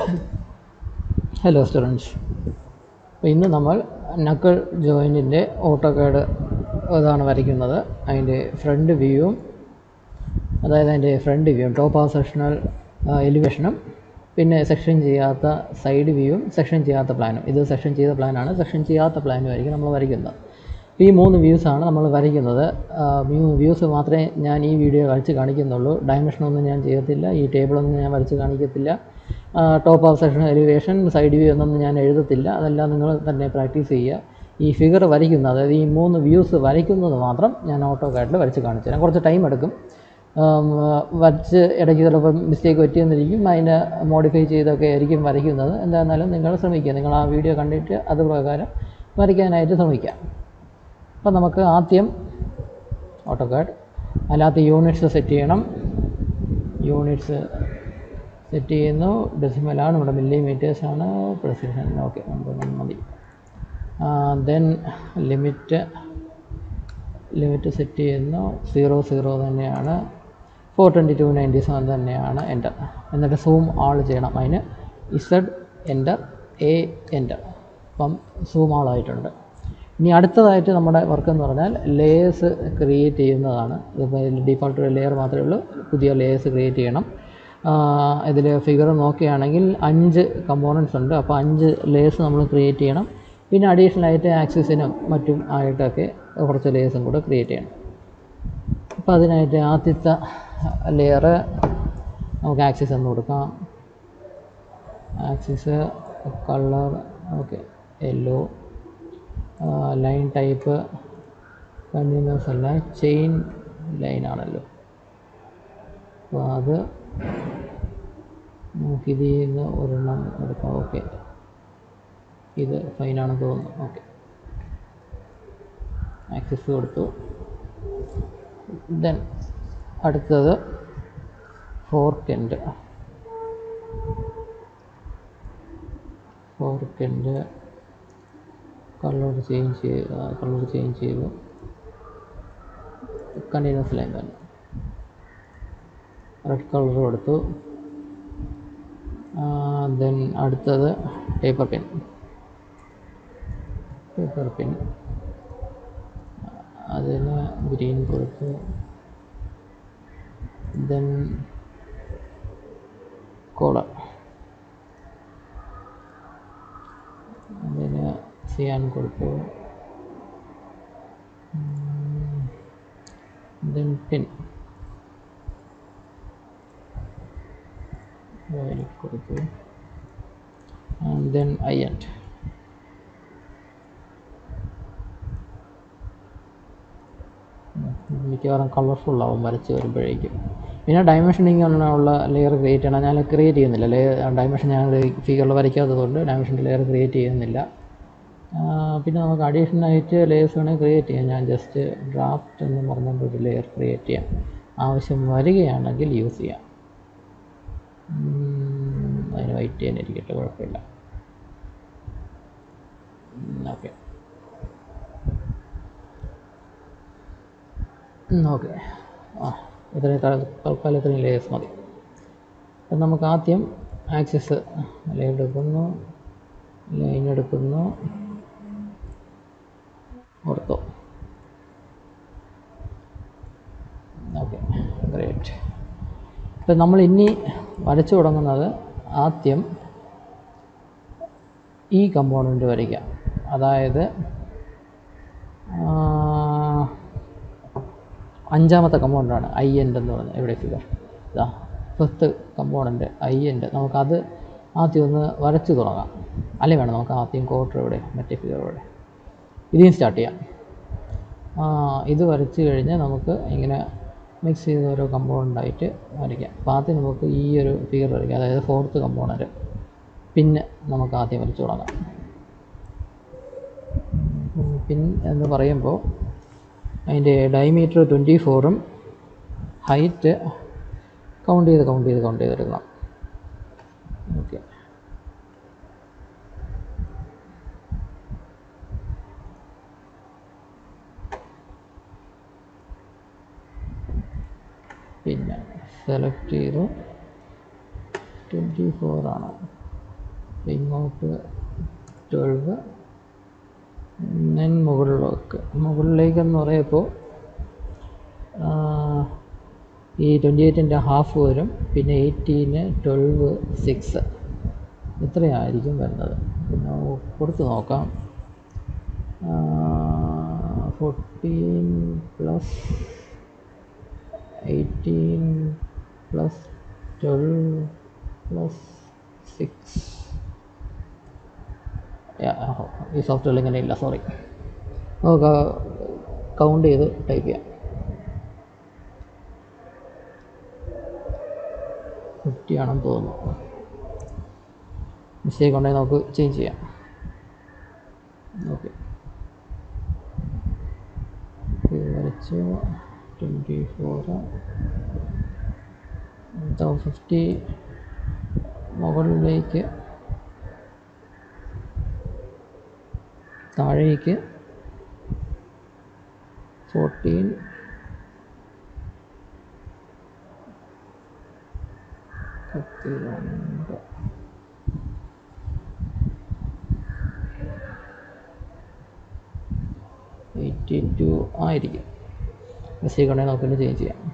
Hello students അപ്പോൾ ഇന്ന് നമ്മൾ നക്കിൾ ജോയിൻറ്റിൻ്റെ ഓട്ടോകാഡ് അതാണ് വരയ്ക്കുന്നത് അതിൻ്റെ ഫ്രണ്ട് വ്യൂവും അതായത് അതിൻ്റെ ഫ്രണ്ട് വ്യൂവും ടോപ്പ് ആ സെക്ഷണൽ എലിവേഷനും പിന്നെ സെക്ഷൻ ചെയ്യാത്ത സൈഡ് വ്യൂവും സെക്ഷൻ ചെയ്യാത്ത പ്ലാനും ഇത് സെക്ഷൻ ചെയ്ത പ്ലാനാണ് സെക്ഷൻ ചെയ്യാത്ത പ്ലാനും ആയിരിക്കും നമ്മൾ വരയ്ക്കുന്നത് അപ്പോൾ ഈ മൂന്ന് വ്യൂസാണ് നമ്മൾ വരയ്ക്കുന്നത് മൂന്ന് വ്യൂസ് മാത്രമേ ഞാൻ ഈ വീഡിയോ വരച്ച് കാണിക്കുന്നുള്ളൂ ഡയമെൻഷനൊന്നും ഞാൻ ചെയ്യത്തില്ല ഈ ടേബിളൊന്നും ഞാൻ വരച്ച് കാണിക്കത്തില്ല top of section elevation side view എന്നൊന്നും ഞാൻ എഴുതത്തില്ല അതെല്ലാം നിങ്ങൾ തന്നെ പ്രാക്ടീസ് ചെയ്യുക ഈ ഫിഗർ വരയ്ക്കുന്നത് അതായത് ഈ മൂന്ന് വ്യൂസ് വരയ്ക്കുന്നത് മാത്രം ഞാൻ ഓട്ടോ കാർഡിൽ വരച്ച് കാണിച്ചു തരാം കുറച്ച് ടൈം എടുക്കും വരച്ച് ഇടയ്ക്ക് ചിലപ്പോൾ മിസ്റ്റേക്ക് പറ്റിയെന്നിരിക്കും അതിനെ മോഡിഫൈ ചെയ്തൊക്കെ ആയിരിക്കും വരയ്ക്കുന്നത് എന്തായിരുന്നാലും നിങ്ങൾ ശ്രമിക്കുക നിങ്ങൾ ആ വീഡിയോ കണ്ടിട്ട് അത് പ്രകാരം വരയ്ക്കാനായിട്ട് ശ്രമിക്കുക അപ്പോൾ നമുക്ക് ആദ്യം ഓട്ടോ കാർഡ് അതിനകത്ത് യൂണിറ്റ്സ് സെറ്റ് ചെയ്യണം യൂണിറ്റ്സ് സെറ്റ് ചെയ്യുന്നു ഡെസിമലാണ് ഇവിടെ മില്ലിമീറ്റേഴ്സാണ് പ്രസിഷൻ ഓക്കെ നമുക്ക് മതി ദെൻ ലിമിറ്റ് ലിമിറ്റ് സെറ്റ് ചെയ്യുന്നു സീറോ സീറോ തന്നെയാണ് four twenty two ninety seven തന്നെയാണ് എൻ്റർ എന്നിട്ട് സൂം ആൾ ചെയ്യണം അതിന് ഇസഡ് എൻ്റർ എ എൻ്റർ അപ്പം സൂം ആൾ ആയിട്ടുണ്ട് ഇനി അടുത്തതായിട്ട് നമ്മുടെ വർക്ക് എന്ന് പറഞ്ഞാൽ ലേയേഴ്സ് ക്രിയേറ്റ് ചെയ്യുന്നതാണ് ഇതിപ്പോൾ ഡിഫോൾട്ട് ഒരു ലെയർ മാത്രമേ ഉള്ളൂ പുതിയ ലേയേഴ്സ് ക്രിയേറ്റ് ചെയ്യണം ഇതിൽ ഫിഗർ നോക്കുകയാണെങ്കിൽ അഞ്ച് കമ്പോണൻസ് ഉണ്ട് അപ്പോൾ അഞ്ച് ലേയേഴ്സ് നമ്മൾ ക്രിയേറ്റ് ചെയ്യണം പിന്നെ അഡീഷണൽ ആയിട്ട് ആക്സിസിനും മറ്റും ആയിട്ടൊക്കെ കുറച്ച് ലേയേഴ്സും കൂടെ ക്രിയേറ്റ് ചെയ്യണം അപ്പോൾ അതിനായിട്ട് ആദ്യത്തെ ലെയർ നമുക്ക് ആക്സിസ് എന്ന് കൊടുക്കാം axis colour okay yellow line type continuous അല്ല ചെയിൻ ലൈൻ ആണല്ലോ അപ്പോൾ അത് നമുക്കിതിൽ നിന്ന് ഒരെണ്ണം എടുക്കാം ഓക്കെ ഇത് ഫൈനാണെന്ന് തോന്നുന്നു ഓക്കെ ആക്സസ് കൊടുത്തു ദെൻ അടുത്തത് ഫോർക്കെൻഡ് ഫോർക്കെൻഡ് കളർ ചേഞ്ച് ചെയ്ത് കളർ ചേഞ്ച് ചെയ്തു കണ്ടിന്യൂസ് ലൈൻ തന്നെ റെഡ് കളർ കൊടുത്തു ദെൻ അടുത്തത് പേപ്പർ പെൻ പേപ്പർ പെൻ അതിന് ഗ്രീൻ കൊടുത്തു ദെൻ കോളർ അതിന് സിയാൻ കൊടുത്തു ദെൻ പെൻ വയലറ്റ് കൊടുത്തു ആൻഡ് ദെൻ അയ്യൻറ്റ് മിക്കവാറും കളർഫുള്ളാവും വരച്ച് വരുമ്പോഴേക്കും പിന്നെ ഡയമെൻഷനിങ് ഉള്ള ലെയർ ക്രിയേറ്റ് ചെയ്യണം ഞാൻ ക്രിയേറ്റ് ചെയ്യുന്നില്ല ലെയർ ഡയമെൻഷൻ ഞാൻ ഫിഗറിൽ വരയ്ക്കാത്തതുകൊണ്ട് ഡയമെൻഷൻ്റെ ലെയർ ക്രിയേറ്റ് ചെയ്യുന്നില്ല പിന്നെ നമുക്ക് അഡീഷണൽ ആയിട്ട് ലേയേഴ്സ് വേണമെങ്കിൽ ക്രിയേറ്റ് ചെയ്യാം ഞാൻ ജസ്റ്റ് ഡ്രാഫ്റ്റ് എന്ന് പറഞ്ഞുകൊണ്ട് ഒരു ലെയർ ക്രിയേറ്റ് ചെയ്യാം ആവശ്യം വരികയാണെങ്കിൽ യൂസ് ചെയ്യാം അതിന് വൈറ്റ് തന്നെ ഇരിക്കട്ടെ കുഴപ്പമില്ല ഓക്കെ ഓക്കെ ആ ഇത്രയും തൽക്കാലം ഇത്രയും ലേയേഴ്സ് മതി അപ്പം നമുക്ക് ആദ്യം ആക്സിസ് ലൈൻ എടുക്കുന്നു ലൈൻ എടുക്കുന്നു ഓർത്തോ ഓക്കെ ഗ്രേറ്റ് ഇപ്പം നമ്മൾ ഇനി വരച്ചു തുടങ്ങുന്നത് ആദ്യം ഈ കമ്പോണൻറ്റ് വരയ്ക്കാം അതായത് അഞ്ചാമത്തെ കമ്പോണൻ്റാണ് ഐ എൻഡ് എന്ന് പറയുന്നത് എവിടെ ഫിഗർ ഇതാ ഫിഫ്ത്ത് കമ്പോണൻ്റ് ഐ എൻഡ് നമുക്കത് ആദ്യം ഒന്ന് വരച്ച് തുടങ്ങാം അല്ലേ വേണം നമുക്ക് ആദ്യം ക്വാർട്ടർ എവിടെ മറ്റേ ഫിഗർ എവിടെ ഇதைയും സ്റ്റാർട്ട് ചെയ്യാം ഇത് വരച്ച് കഴിഞ്ഞ് നമുക്ക് ഇങ്ങനെ മിക്സ് ചെയ്ത് ഓരോ കമ്പോണൻ്റായിട്ട് വരയ്ക്കാം അപ്പോൾ ആദ്യം നമുക്ക് ഈ ഒരു ഫിഗർ വരയ്ക്കാം അതായത് ഫോർത്ത് കമ്പോണൻറ്റ് പിന്നെ നമുക്ക് ആദ്യം വരച്ച് തുടങ്ങാം പിൻ എന്ന് പറയുമ്പോൾ അതിൻ്റെ ഡയമീറ്റർ ട്വൻറ്റി ഫോറും ഹൈറ്റ് കൗണ്ട് ചെയ്ത് കൗണ്ട് ചെയ്ത് കൗണ്ട് ചെയ്തെടുക്കണം ഓക്കെ പിന്നെ സെലക്ട് ചെയ്തു ട്വൻറ്റി ഫോറാണ് അപ്പോൾ ഇങ്ങോട്ട് ട്വൽവ് ദെൻ മുകളിലേക്ക് മുകളിലേക്കെന്ന് പറയുമ്പോൾ ഈ ട്വൻറ്റി എയ്റ്റിൻ്റെ ഹാഫ് വരും പിന്നെ എയ്റ്റീന് ട്വൽവ് സിക്സ് ഇത്രയായിരിക്കും വരുന്നത് പിന്നെ കൊടുത്ത് നോക്കാം fourteen plus eighteen plus twelve plus six ഈ സോഫ്റ്റ്വെയർ ഇങ്ങനെ ഇല്ല സോറി നമുക്ക് കൗണ്ട് ചെയ്ത് ടൈപ്പ് ചെയ്യാം ഫിഫ്റ്റി ആണെന്ന് തോന്നുന്നു മിസ്റ്റേക്ക് ഉണ്ടെങ്കിൽ നമുക്ക് ചേഞ്ച് ചെയ്യാം ഓക്കെ വരച്ച് ട്വൻറ്റി ഫോറ് ഫിഫ്റ്റി മുകളിലേക്ക് താഴേക്ക് ഫോർട്ടീൻ പത്തിരണ്ട് എയ്റ്റി ടു ആയിരിക്കും മിസ്റ്റേക്ക് ഉണ്ടെങ്കിൽ നമുക്ക് പിന്നെ ചേഞ്ച് ചെയ്യാം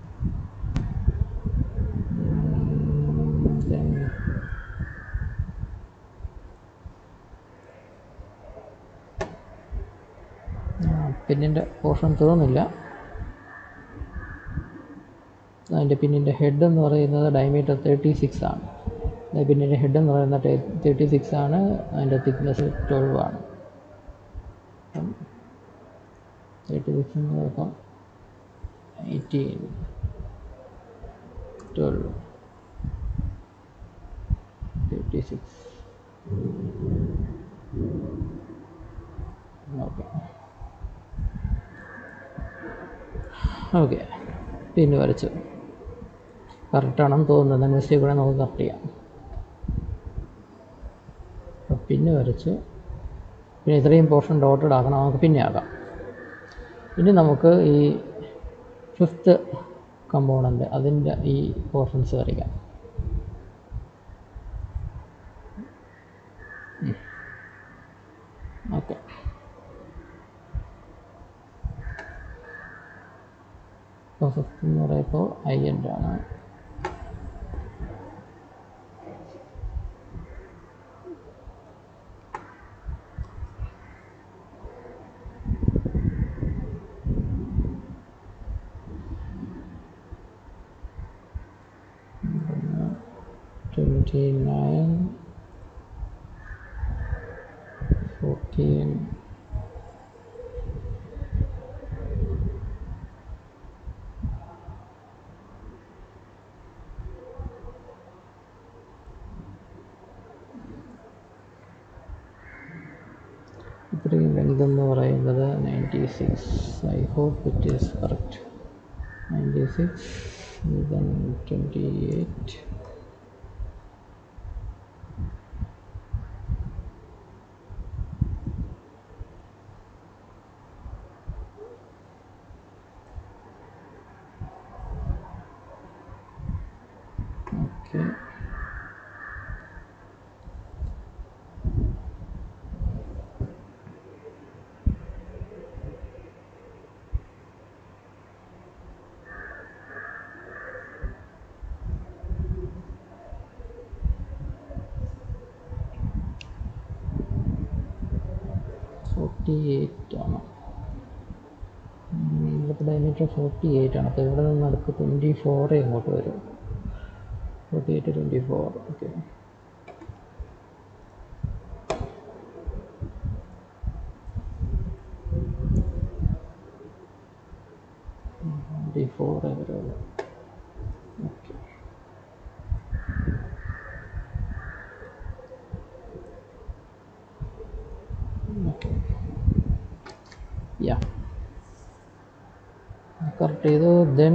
ഉം, then പിന്നിൻ്റെ പോർഷൻ തീർന്നില്ല അതിൻ്റെ പിന്നിൻ്റെ ഹെഡ് എന്ന് പറയുന്നത് ഡയമീറ്റർ തേർട്ടി സിക്സ് ആണ് അതിൻ്റെ പിന്നിൻ്റെ ഹെഡ് എന്ന് പറയുന്നത് തേർട്ടി സിക്സ് ആണ് അതിൻ്റെ തിക്നെസ് ട്വൽവ് ആണ് തേർട്ടി സിക്സ് എന്ന് പറയുമ്പോൾ eighteen twelve thirty six okay okay പിന്നെ വരച്ചു കറക്റ്റാണെന്ന് തോന്നുന്നത് മിസ്റ്റേക്ക് കൂടെ നമുക്ക് കറക്റ്റ് ചെയ്യാം അപ്പോൾ പിന്നെ വരച്ചു പിന്നെ ഇത്രയും പോർഷൻ ഡോട്ടഡ് ആക്കണം നമുക്ക് പിന്നെ ആക്കാം ഇനി നമുക്ക് ഈ ഫിഫ്ത്ത് കമ്പോണൻ്റ് അതിൻ്റെ ഈ പോർഷൻസ് വരയ്ക്കാം ഓക്കെ ഇപ്പോൾ ഫിഫ്ത്ത് എന്ന് പറയുമ്പോൾ ഐ എൻഡ് ആണ് ട്വൻറ്റി നയൻ ഫോർട്ടീൻ ഇത്രയും ലെങ്ത് എന്ന് പറയുന്നത് ninety six I hope it is correct ninety six then twenty eight okay forty eight ആണ് ഇവിടുത്തെ ഡയമീറ്റർ ഫോർട്ടി എയ്റ്റ് ആണ് അപ്പോൾ ഇവിടെ നിന്ന് അടുത്ത് ട്വൻറ്റി ഫോറേ ഇങ്ങോട്ട് വരും forty eight twenty four okay twenty ഫോറേ വരുള്ളൂ ഓക്കെ ഓക്കെ യാ കറക്റ്റ് ചെയ്തു ദെൻ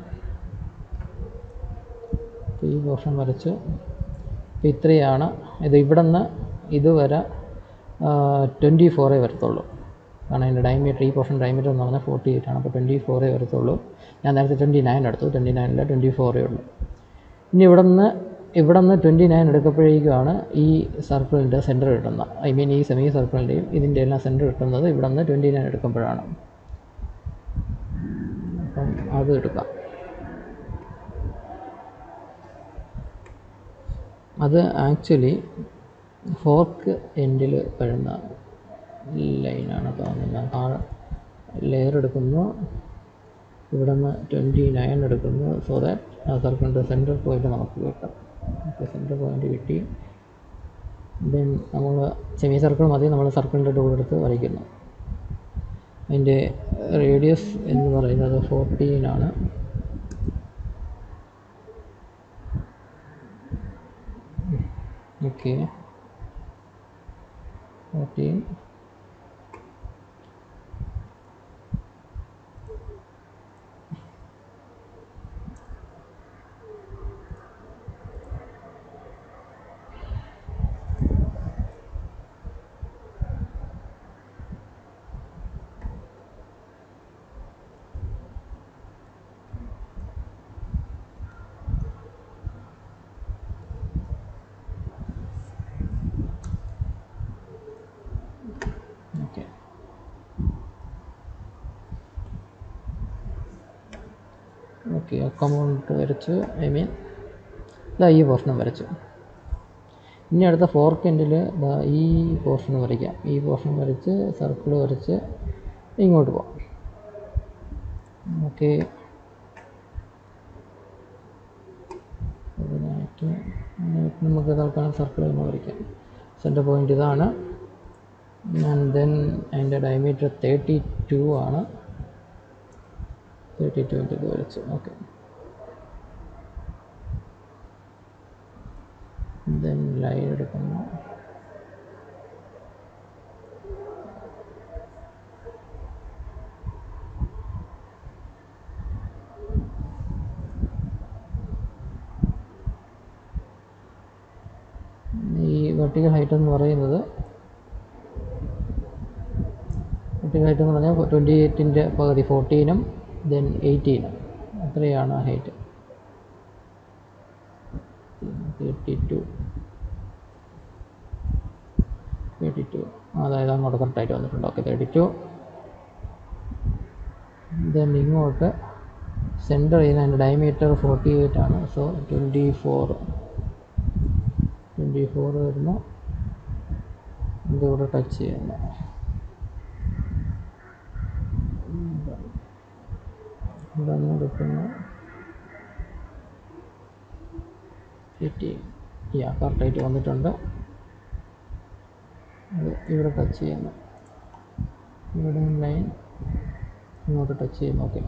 ഈ പോർഷൻ വരച്ചു അപ്പോൾ ഇത്രയാണ് ഇത് ഇവിടെ നിന്ന് ഇതുവരെ ട്വൻറ്റി ഫോറേ വരത്തുള്ളൂ കാരണം അതിൻ്റെ ഡയമീറ്റർ ഈ പോർഷൻ ഡയമീറ്റർ എന്ന് പറഞ്ഞാൽ ഫോർട്ടി എയ്റ്റ് ആണ് അപ്പോൾ ട്വൻറ്റി ഫോറേ വരത്തുള്ളൂ ഞാൻ നേരത്തെ ട്വൻറ്റി നയൻ എടുത്തു ട്വൻറ്റി നയനിൽ ട്വൻറ്റി ഫോറേ ഉള്ളൂ ഇനി ഇവിടെ നിന്ന് ഇവിടെ നിന്ന് ട്വൻറ്റി നയൻ എടുക്കപ്പോഴേക്കുമാണ് ഈ സർക്കിളിൻ്റെ സെൻറ്റർ കിട്ടുന്നത് ഐ മീൻ ഈ സെമി സർക്കിളിൻ്റെയും ഇതിൻ്റെ എല്ലാം സെൻറ്റർ കിട്ടുന്നത് ഇവിടെ നിന്ന് ട്വൻറ്റി നയൻ എടുക്കുമ്പോഴാണ് അപ്പം അത് എടുക്കാം അത് ആക്ച്വലി ഫോർക്ക് എൻഡിൽ വരുന്ന ലൈനാണ് തോന്നുന്നത് ആ ലെയർ എടുക്കുന്നു ഇവിടെ നിന്ന് ട്വൻറ്റി നയൻ എടുക്കുന്നു സോ ദാറ്റ് ആ സർക്കിളിൻ്റെ സെൻറ്റർ പോയിൻ്റ് നമുക്ക് കിട്ടും അപ്പോൾ സെൻറ്റർ പോയിൻ്റ് കിട്ടി ദെൻ നമ്മൾ സെമി സർക്കിൾ മതി നമ്മൾ സർക്കിളിൻ്റെ ടൂൾ എടുത്ത് വരയ്ക്കുന്നു അതിൻ്റെ റേഡിയസ് എന്ന് പറയുന്നത് ഫോർട്ടീൻ ആണ് okay fourteen okay okay account വരച്ചു ഐ മീൻ ഇതാ ഈ പോർഷനും വരച്ചു ഇനി അടുത്ത ഫോർക്ക് എൻഡിൽ ഈ പോർഷൻ വരയ്ക്കാം ഈ പോർഷൻ വരച്ച് സർക്കിൾ വരച്ച് ഇങ്ങോട്ട് പോകാം ഓക്കെ അതിനായിട്ട് നമുക്ക് തൽക്കാലം സർക്കിൾ തന്നെ വരയ്ക്കാം സെൻറ്റർ പോയിൻ്റ് ഇതാണ് ആൻഡ് ദെൻ അതിൻ്റെ ഡയമീറ്റർ തേർട്ടി ടു ആണ് തേർട്ടി ടുവിൻ്റെ ഇത് വരച്ചു ഓക്കെ ദെൻ ലൈൻ എടുക്കുന്നു ഈ വെർട്ടിക്കൽ ഹൈറ്റ് എന്ന് പറയുന്നത് വെർട്ടിക്കൽ ഹൈറ്റ് എന്ന് പറഞ്ഞാൽ ട്വൻറ്റി എയ്റ്റിൻ്റെ പകുതി ഫോർട്ടീനും ദെൻ എയ്റ്റീനും അത്രയാണ് height thirty two thirty two അതായത് അങ്ങോട്ട് കറക്റ്റായിട്ട് വന്നിട്ടുണ്ട് ഓക്കെ തേർട്ടി ടു ദെൻ ഇങ്ങോട്ട് സെൻറ്റർ ചെയ്യുന്ന അതിൻ്റെ ഡയമീറ്റർ ഫോർട്ടി എയ്റ്റ് ആണ് so twenty four twenty four വരുന്നു ഇതിവിടെ ടച്ച് ചെയ്യുന്നു ഇവിടെ നിന്ന് എടുക്കുന്നു ഫിറ്റ് യാ കറക്റ്റായിട്ട് വന്നിട്ടുണ്ട് അത് ഇവിടെ ടച്ച് ചെയ്യുന്നു ഇവിടെ ലൈൻ ഇങ്ങോട്ട് ടച്ച് ചെയ്യുന്നു ഓക്കെ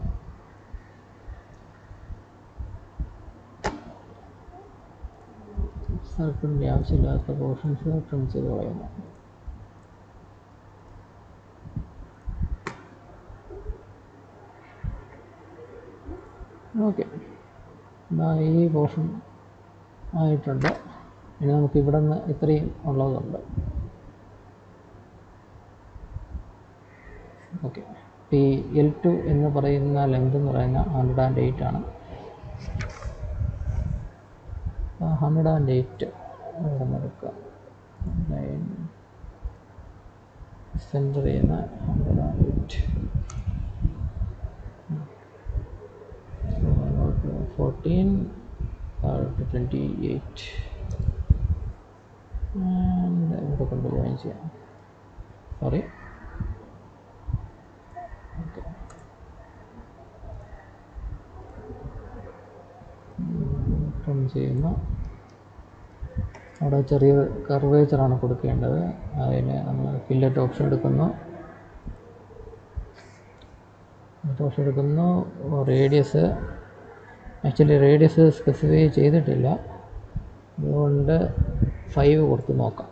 സർക്കിളിൻ്റെ ആവശ്യമില്ലാത്ത പോർഷൻസ് ട്രിം ചെയ്ത് കളയുന്നു ഓക്കെ ഈ പോർഷൻ ആയിട്ടുണ്ട് ഇനി നമുക്ക് ഇവിടെ നിന്ന് ഇത്രയും ഉള്ളതുണ്ട് ഓക്കെ ഈ എൽ ടു എന്ന് പറയുന്ന ലെങ്ത് എന്ന് പറയുന്ന ഹൺഡ്രഡ് ആൻഡ് എയ്റ്റ് ആണ് ഹൺഡ്രഡ് ആൻഡ് എയ്റ്റ് ഇവിടെ നിന്ന് എടുക്കുക ലൈൻ സെൻറ്റർ ചെയ്യുന്ന hundred and eight fourteen twenty eight ഇവിടെ കൊണ്ട് ജോയിൻ ചെയ്യാം സോറി ഓക്കെ ട്രിം ചെയ്യുന്നു അവിടെ ചെറിയ കർവേച്ചറാണ് കൊടുക്കേണ്ടത് അതിന് നമ്മൾ ഫില്ലറ്റ് ഓപ്ഷൻ എടുക്കുന്നു ഫില്ലറ്റ് ഓപ്ഷൻ എടുക്കുന്നു റേഡിയസ് ആക്ച്വലി റേഡിയസ് സ്പെസിഫൈ ചെയ്തിട്ടില്ല അതുകൊണ്ട് ഫൈവ് കൊടുത്ത് നോക്കാം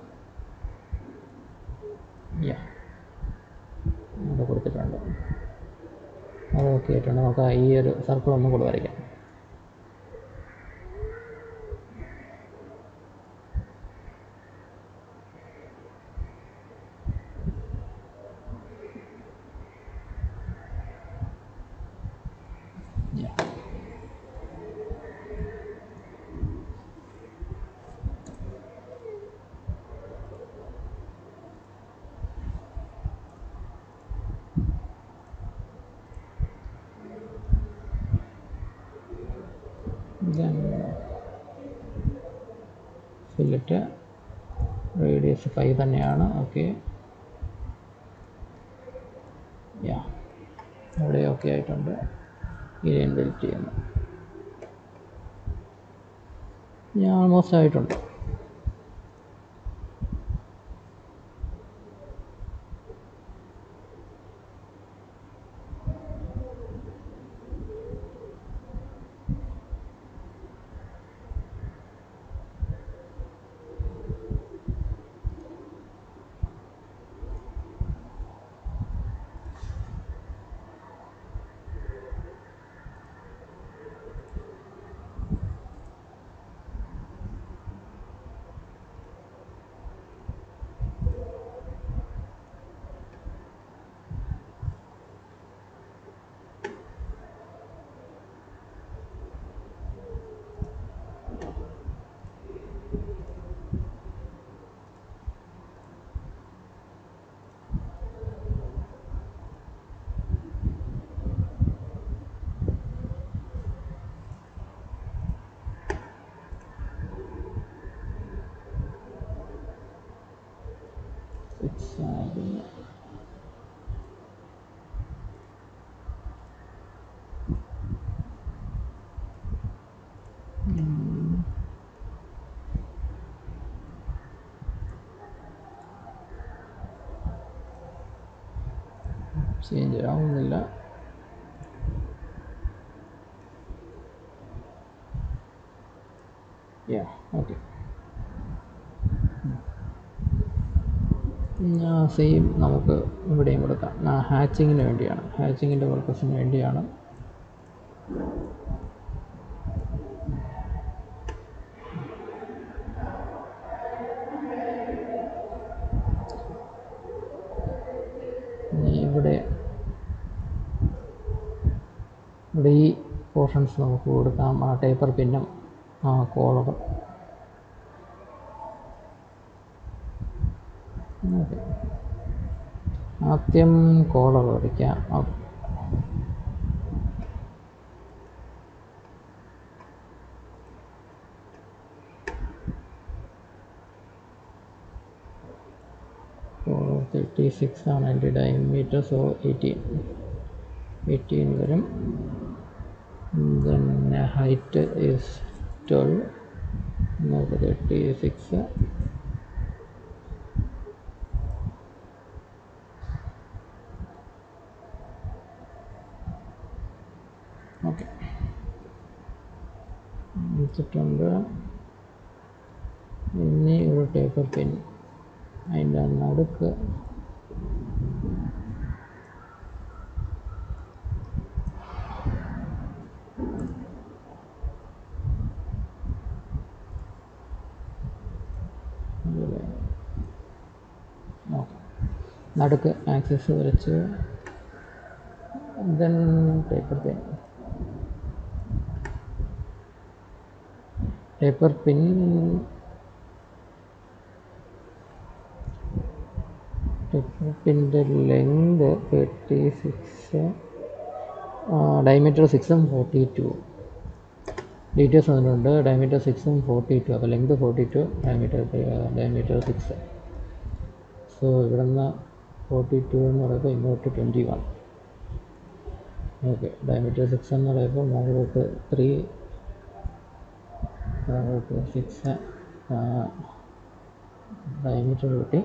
യാ അവിടെ കൊടുത്തിട്ടുണ്ട് അത് ഓക്കെ ആയിട്ടുണ്ട് നമുക്ക് ഈ ഒരു സർക്കിൾ ഒന്നും കൂടെ വരയ്ക്കാം ഫില്ലറ്റ് റേഡിയസ് ഫൈവ് തന്നെയാണ് ഓക്കെ യാ അവിടെ ഓക്കെ ആയിട്ടുണ്ട് ഇനി ഡിലീറ്റ് ചെയ്യുന്നു ഞാൻ ഓൾമോസ്റ്റ് ആയിട്ടുണ്ട് സിക്സ് ആകുന്നു ചേഞ്ച് ആവുന്നില്ല യാ ഓക്കെ സെയിം നമുക്ക് ഇവിടെയും കൊടുക്കാം ഹാച്ചിങ്ങിന് വേണ്ടിയാണ് ഹാച്ചിങ്ങിൻ്റെ പർപ്പസിന് വേണ്ടിയാണ് ഇനി ഇവിടെ ഇവിടെ ഈ പോർഷൻസ് നമുക്ക് കൊടുക്കാം ആ ടേപ്പർ പിന്നും ആ കോളറും ഓക്കെ ആദ്യം കോളർ വരയ്ക്കാം ആ- തേർട്ടി സിക്സ് ആണ് എൻ്റെ ഡയമീറ്റർ സോ എയ്റ്റീൻ എയ്റ്റീൻ വരും then ഹൈറ്റ് ഈസ് ട്വൽവ് നമുക്ക് തേർട്ടി സിക്സ് ഓക്കെ വെച്ചിട്ടുണ്ട് ഇനി ഒരു ടേപ്പർ പെൻ അതിൻ്റെ നടുക്ക് ഇവിടെ നോക്കാം നടുക്ക് ആക്സസ് വരച്ച് then paper pen paper pin paper പിൻ്റെ ലെങ്ത് തേർട്ടി സിക്സ് ഡയമീറ്റർ സിക്സും ഫോർട്ടി ടു ഡീറ്റെയിൽസ് വന്നിട്ടുണ്ട് ഡയമീറ്റർ സിക്സും ഫോർട്ടി ടു അപ്പോൾ length forty two diameter diameter six so ഇവിടെ നിന്ന് ഫോർട്ടി ടു എന്ന് പറയുമ്പോൾ ഇങ്ങോട്ട് twenty one okay diameter six എന്ന് പറയുമ്പോൾ മുകളിലോട്ട് ത്രീ താഴോട്ട് സിക്സ് ഡയമീറ്റർ കൂട്ടി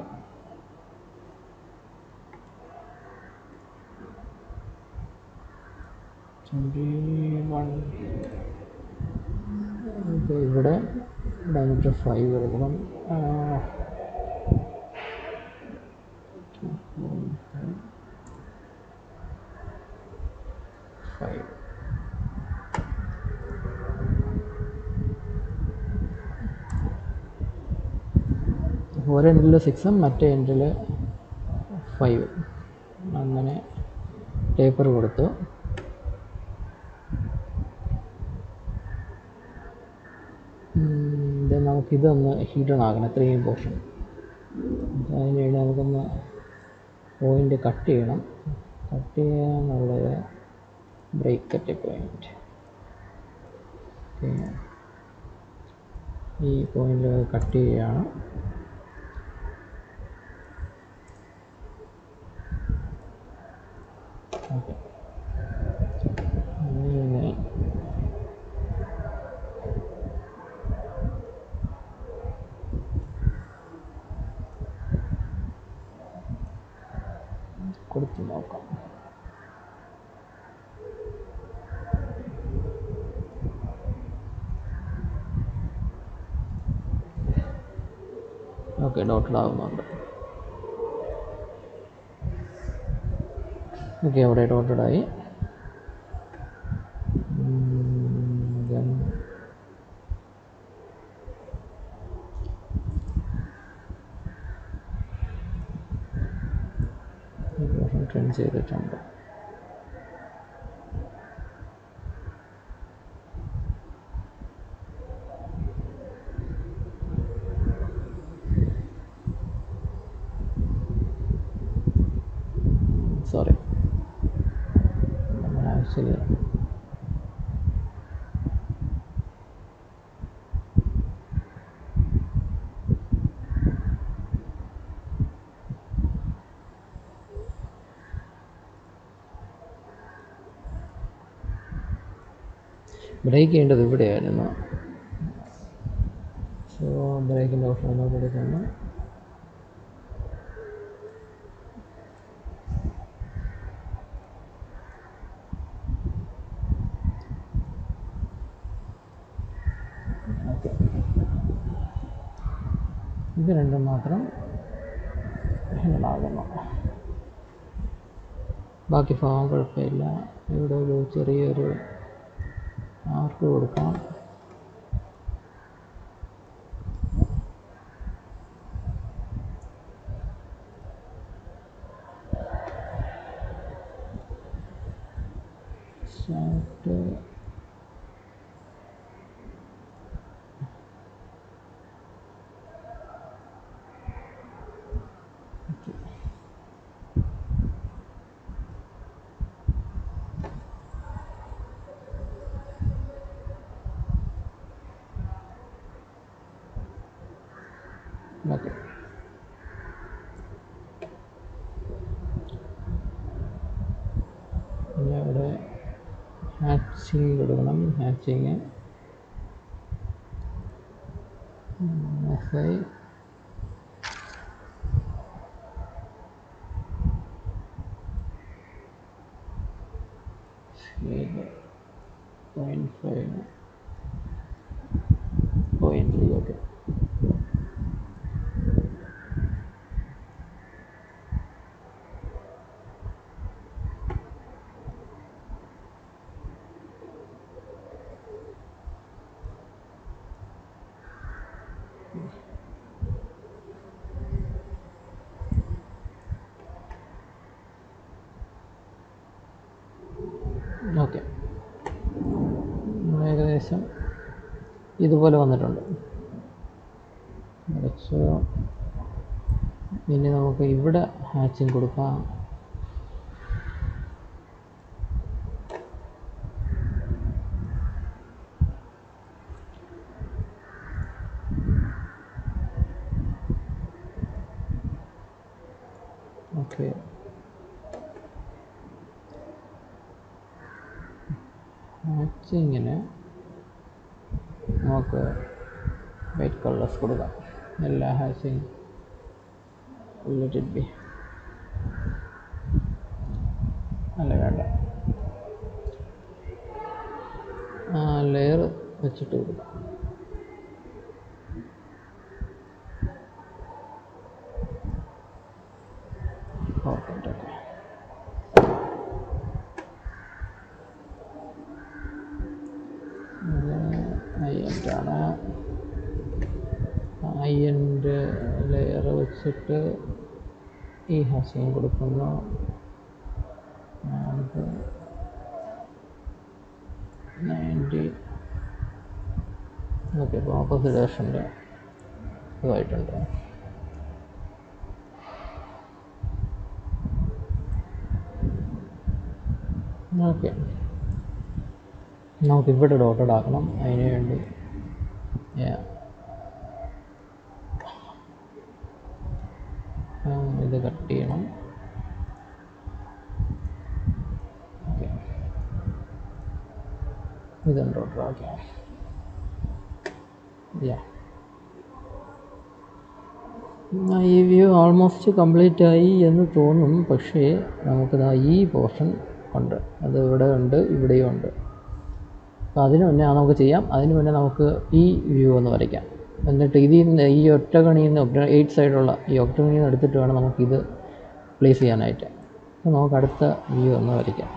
ട്വൻറ്റി വൺ ഇവിടെ ഡയമീറ്റർ ഫൈവ് എടുക്കണം ഫൈവ് ഒരു എൻഡിൽ സിക്സും മറ്റേ എൻഡിൽ ഫൈവ് അങ്ങനെ ടേപ്പർ കൊടുത്തു ഇത് നമുക്കിതൊന്ന് ഹീറ്റൺ ആക്കണം ഇത്രയും പോർഷൻ അതിന് വേണ്ടി നമുക്കൊന്ന് പോയിൻ്റ് കട്ട് ചെയ്യണം കട്ട് ചെയ്യാന്നുള്ളത് ബ്രേക്ക് കട്ട് പോയിൻ്റ് ഈ പോയിന്റ് കട്ട് ചെയ്യുകയാണ് ഓക്കെ ഇങ്ങനെ കൊടുത്ത് നോക്കാം ഓക്കെ ഡോട്ടഡ് ആവുന്നുണ്ട് ഓക്കെ അവിടെ ഡോട്ടഡ് ആയി then ട്രെയിൻ ചെയ്തിട്ടുണ്ട് സോറി നമ്മൾ ആക്ച്വലി ബ്രേക്ക് ചെയ്യേണ്ടത് ഇവിടെയായിരുന്നു സോ ബ്രേക്കിൻ്റെ ഓപ്ഷൻ ഒന്നുകൂടെ എടുക്കുന്നു ഓക്കെ ഇത് രണ്ടും മാത്രം ഹാൻഡിലാകുന്നു ബാക്കി ഭാഗം കുഴപ്പമില്ല ഇവിടെ ഒരു ചെറിയൊരു ആർക്ക് കൊടുക്കാം ഷാഫ്റ്റ് ഓക്കെ ഇനി അവിടെ ഹാച്ചിങ് കൊടുക്കണം hatching F I point five point three okay okay ഏകദേശം ഇതുപോലെ വന്നിട്ടുണ്ട് കുറച്ച് ഇനി നമുക്ക് ഇവിടെ ഹാച്ചിങ് കൊടുക്കാം ഓക്കെ ഹാച്ചിങ്ങിന് നമുക്ക് വൈറ്റ് കളേഴ്സ് കൊടുക്കാം എല്ലാ ഹാച്ചിങ് ലെറ്റ് ഇറ്റ് ബി അല്ല വേണ്ട ആ ലെയർ വെച്ചിട്ട് കൊടുക്കാം ഓക്കെ ഓക്കെ ഐ എൻ്റാണ് ഐ എൻ്റെ ലെയർ വെച്ചിട്ട് ഈ ഹസിങ് കൊടുക്കുന്നു അത് നയൻറ്റി ഓക്കെ ഇപ്പോൾ ഓപ്പോസിറ്റ് ഡയറക്ഷൻ്റെ ഇതായിട്ടുണ്ട് ഓക്കെ നമുക്ക് ഇവിടെ ഡോട്ടഡ് ആക്കണം അതിന് വേണ്ടി ഇത് കട്ട് ചെയ്യണം ഓക്കെ ഇതുണ്ടോ ഓക്കെ യാ ഈ വ്യൂ ഓൾമോസ്റ്റ് കംപ്ലീറ്റ് ആയി എന്ന് തോന്നും പക്ഷേ നമുക്കിതാ ഈ പോർഷൻ ഉണ്ട് അത് ഇവിടെ ഉണ്ട് ഇവിടെയും ഉണ്ട് അപ്പോൾ അതിന് മുന്നേ ആ നമുക്ക് ചെയ്യാം അതിന് മുന്നേ നമുക്ക് ഈ വ്യൂ ഒന്ന് വരയ്ക്കാം എന്നിട്ട് ഇതിൽ നിന്ന് ഈ ഒറ്റകണിയിൽ നിന്ന് എയ്റ്റ് സൈഡുള്ള ഈ ഒറ്റകണിയിൽ നിന്ന് എടുത്തിട്ട് വേണം നമുക്കിത് പ്ലേസ് ചെയ്യാനായിട്ട് അപ്പോൾ നമുക്ക് അടുത്ത വ്യൂ ഒന്ന് വരയ്ക്കാം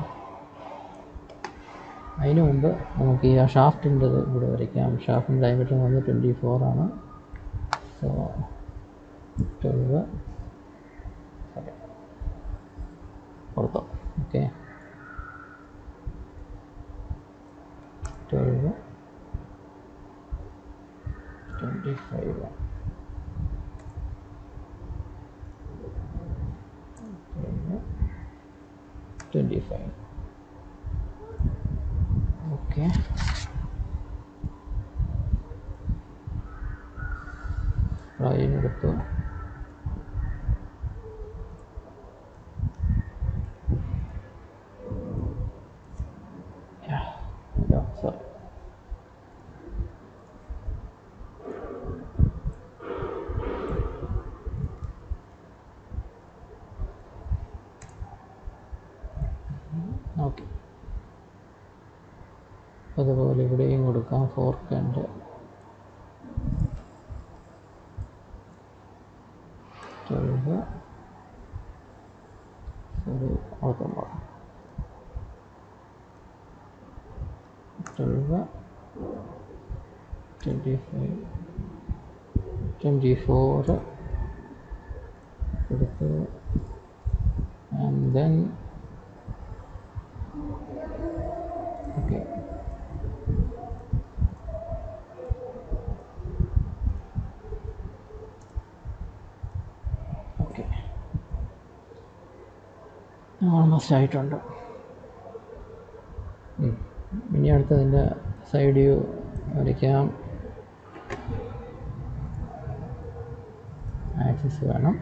അതിന് മുമ്പ് നമുക്ക് ഈ ആ ഷാഫ്റ്റിൻ്റെ ഇവിടെ വരയ്ക്കാം ഷാഫ്റ്റിൻ്റെ ഡയമീറ്റർ എന്ന് പറഞ്ഞാൽ ട്വൻറ്റി ഫോർ ആണ് സോ ട്വൽവ് സോറി പുറത്തോ okay twelve twenty five twenty five okay line എടുത്തു സോറി ഓക്കെ അതുപോലെ ഇവിടെയും കൊടുക്കാം ഫോർക്ക് ആൻഡ് ട്വൽവ് സോറി ഓർക്കുമ്പോൾ twelve twenty five twenty four കൊടുത്ത് and then okay okay almost ആയിട്ടുണ്ട് ഉം. ഇനി അടുത്തതിൻ്റെ സൈഡ് വ്യൂ വരയ്ക്കാം ആക്സിസ് വേണം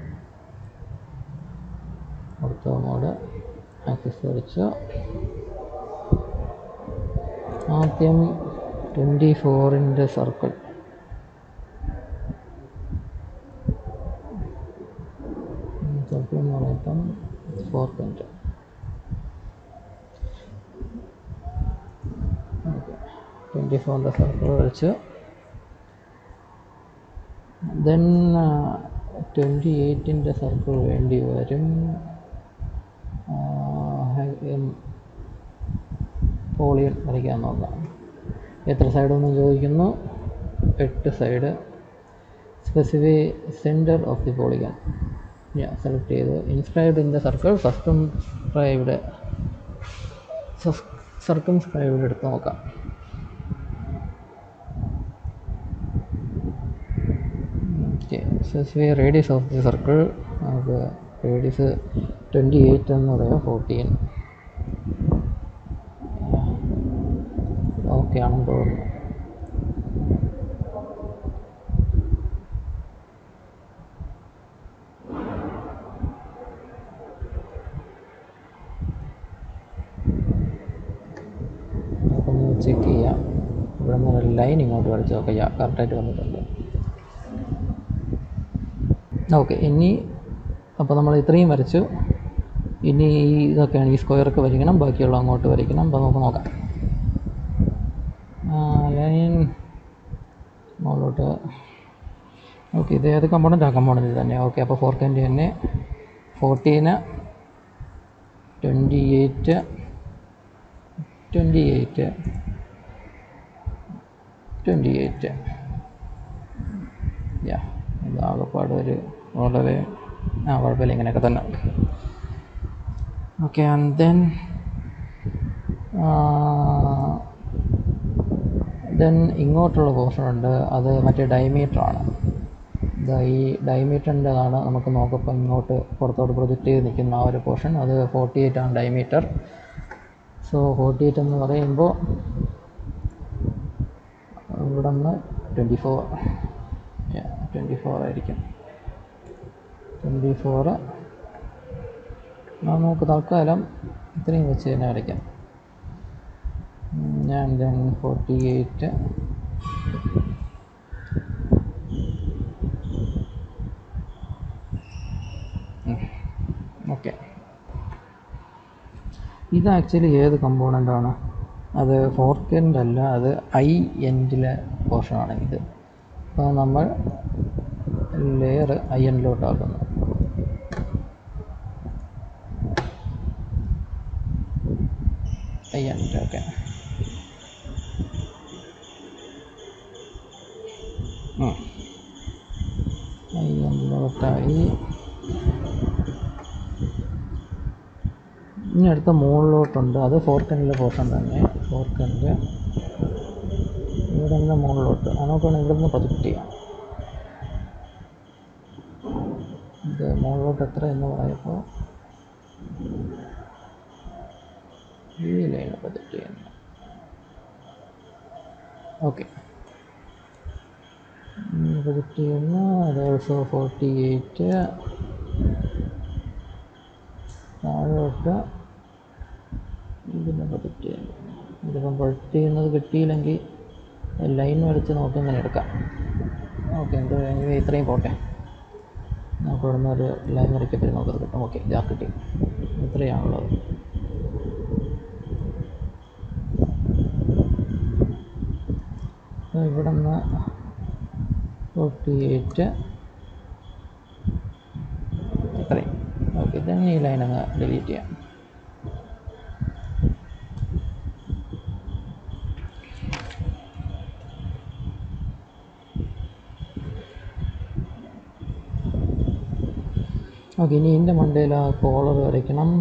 ഓർത്തോ മോഡ് ആക്സിസ് വരച്ചു ആദ്യം ട്വൻറ്റി ഫോറിൻ്റെ സർക്കിൾ സർക്കിൾ എന്ന് പറയുമ്പം ഫോർ പോയിൻറ്റ് ഓക്കെ ട്വൻറ്റി ഫോറിൻ്റെ സർക്കിൾ വരച്ചു ദെൻ ട്വൻറ്റി എയ്റ്റിൻ്റെ സർക്കിൾ വേണ്ടി വരും പോളിയൻ വരയ്ക്കാൻ നോക്കാം എത്ര സൈഡൊന്നും ചോദിക്കുന്നു എട്ട് side specify centre of the polygon ഞാൻ സെലക്ട് ചെയ്തു inscribed in the circle subscribed circumscribed എടുത്ത് നോക്കാം okay specify radius of the circle നമുക്ക് റേഡിയസ് ട്വൻറ്റി എയ്റ്റ് എന്ന് പറയാം ഫോർട്ടീൻ ഓക്കെ ആണെന്ന് തോന്നുന്നു നമുക്കൊന്ന് ചെക്ക് ചെയ്യാം ഇവിടെ നിന്ന് ഒരു ലൈൻ ഇങ്ങോട്ട് വരച്ച് നോക്കാം യാ കറക്റ്റായിട്ട് വന്നിട്ടുണ്ട് ഓക്കെ ഇനി അപ്പോൾ നമ്മൾ ഇത്രയും വരച്ചു ഇനി ഈ ഇതൊക്കെയാണ് ഈ സ്ക്വയറൊക്കെ വരയ്ക്കണം ബാക്കിയുള്ള അങ്ങോട്ട് വരയ്ക്കണം അപ്പോൾ നമുക്ക് നോക്കാം ലൈൻ മുകളിലോട്ട് ഓക്കെ ഇത് ഏത് കമ്പോണൻ്റ് ആ കമ്പോണൻ്റ് തന്നെ ഓക്കെ അപ്പോൾ ഫോർ ട്വൻറ്റി തന്നെ ഫോർട്ടീന് twenty eight twenty eight twenty eight yeah ഇതാകെപ്പാട് ഒരു വളരെ ആ കുഴപ്പമില്ല ഇങ്ങനെയൊക്കെ തന്നെ ഓക്കെ ആൻഡ് ദെൻ ദെൻ ഇങ്ങോട്ടുള്ള പോർഷൻ ഉണ്ട് അത് മറ്റേ ഡയമീറ്റർ ആണ് ഇതാ ഈ ഡയമീറ്ററിൻ്റെതാണ് നമുക്ക് നോക്കപ്പോൾ ഇങ്ങോട്ട് പുറത്തോട്ട് പ്രൊജക്റ്റ് ചെയ്ത് നിൽക്കുന്ന ആ ഒരു പോർഷൻ അത് ഫോർട്ടി എയ്റ്റ് ആണ് ഡയമീറ്റർ സോ ഫോർട്ടി എയ്റ്റ് എന്ന് പറയുമ്പോൾ ഇവിടെ നിന്ന് ട്വൻറ്റി ഫോർ ട്വൻറ്റി ഫോർ ആയിരിക്കും ട്വൻറ്റി ഫോറ് അത് നമുക്ക് തൽക്കാലം ഇത്രയും വെച്ച് തന്നെ വരയ്ക്കാം ഉം, ഞാൻ ദെൻ ഫോർട്ടി എയ്റ്റ് ഓക്കെ ഇത് ആക്ച്വലി ഏത് കമ്പോണൻ്റ് ആണ് അത് ഫോർക്ക് എൻഡ് അല്ല അത് ഐ എൻഡിലെ പോർഷനാണ് ഇത് അപ്പോൾ നമ്മൾ ലെയർ ഐ എൻഡിലോട്ടാക്കുന്നു ഐ എൻഡ് ഓക്കെ ഐ എൻഡിലോട്ടായി ഇനി അടുത്ത മുകളിലോട്ടുണ്ട് അത് ഫോർക്കനിലെ പോർഷൻ തന്നെ ഫോർക്കനിൽ ഇവിടെ നിന്ന് മുകളിലോട്ട് അത് നോക്കുകയാണെങ്കിൽ ഇവിടെ നിന്ന് പ്രൊജക്റ്റ് ചെയ്യാം ഇത് മുകളിലോട്ട് എത്ര എന്ന് പറയുമ്പോൾ ഈ ലൈൻ പ്രൊജക്റ്റ് ചെയ്യുന്നു ഓക്കെ പ്രൊജക്റ്റ് ചെയ്യുന്നു അത് ഓൾസോ ഫോർട്ടി എയ്റ്റ് താഴോട്ട് ഇതിനെ പ്രൊജക്റ്റ് ചെയ്യുന്നു ഇതിപ്പം പ്രൊജക്റ്റ് ചെയ്യുന്നത് കിട്ടിയില്ലെങ്കിൽ ലൈൻ വരച്ച് നമുക്ക് ഇങ്ങനെ എടുക്കാം ഓക്കെ എന്ത് anyway ഇത്രയും പോട്ടെ നമുക്ക് ഇവിടെ നിന്ന് ഒരു ലൈൻ വരയ്ക്കപ്പോ നമുക്കത് കിട്ടും ഓക്കെ ഇതാ കിട്ടി ഇത്രയാണുള്ളത് അപ്പോൾ ഇവിടെ നിന്ന് ഫോർട്ടി എയ്റ്റ് ഇത്രയും ഓക്കെ ഇതന്നെ ഈ ലൈൻ അങ്ങ് ഡിലീറ്റ് ചെയ്യാം ഓക്കെ ഇനി ഇതിൻ്റെ മണ്ടയിൽ ആ കോളർ വരയ്ക്കണം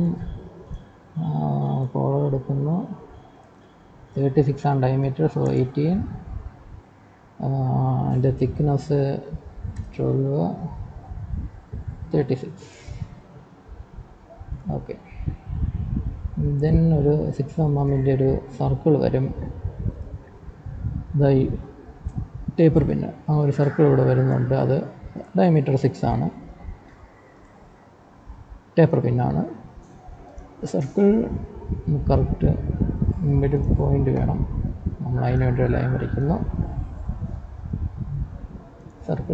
കോളർ എടുക്കുന്നു തേർട്ടി സിക്സ് ആണ് ഡയമീറ്റർ സോ എയ്റ്റീൻ അതിൻ്റെ thickness twelve thirty six okay then ഒരു സിക്സ് എം എമ്മിൻ്റെ ഒരു സർക്കിൾ വരും ഇതായി ടേപ്പർ പിന്ന് ആ ഒരു സർക്കിൾ ഇവിടെ വരുന്നുണ്ട് അത് ഡയമീറ്റർ സിക്സ് ആണ് ടേപ്പർ പിന്നാണ് സർക്കിൾ കറക്റ്റ് മിഡിൽ പോയിൻ്റ് വേണം നമ്മൾ അതിന് വേണ്ടി ഒരു ലൈൻ വരയ്ക്കുന്നു സർക്കിൾ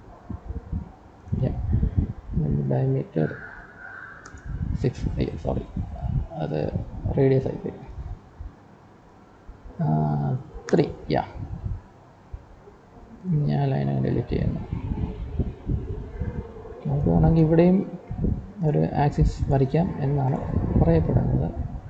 ഡയമീറ്റർ സിക്സ് അയ്യോ സോറി അത് റേഡിയസ് ആയിപ്പോയി ത്രീ യാ ഞാൻ ലൈൻ അങ്ങനെ ഡിലീറ്റ് ചെയ്യുന്നു നമുക്ക് വേണമെങ്കിൽ ഇവിടെയും ഒരു ആക്സിസ് വരയ്ക്കാം എന്നാണ് പറയപ്പെടുന്നത്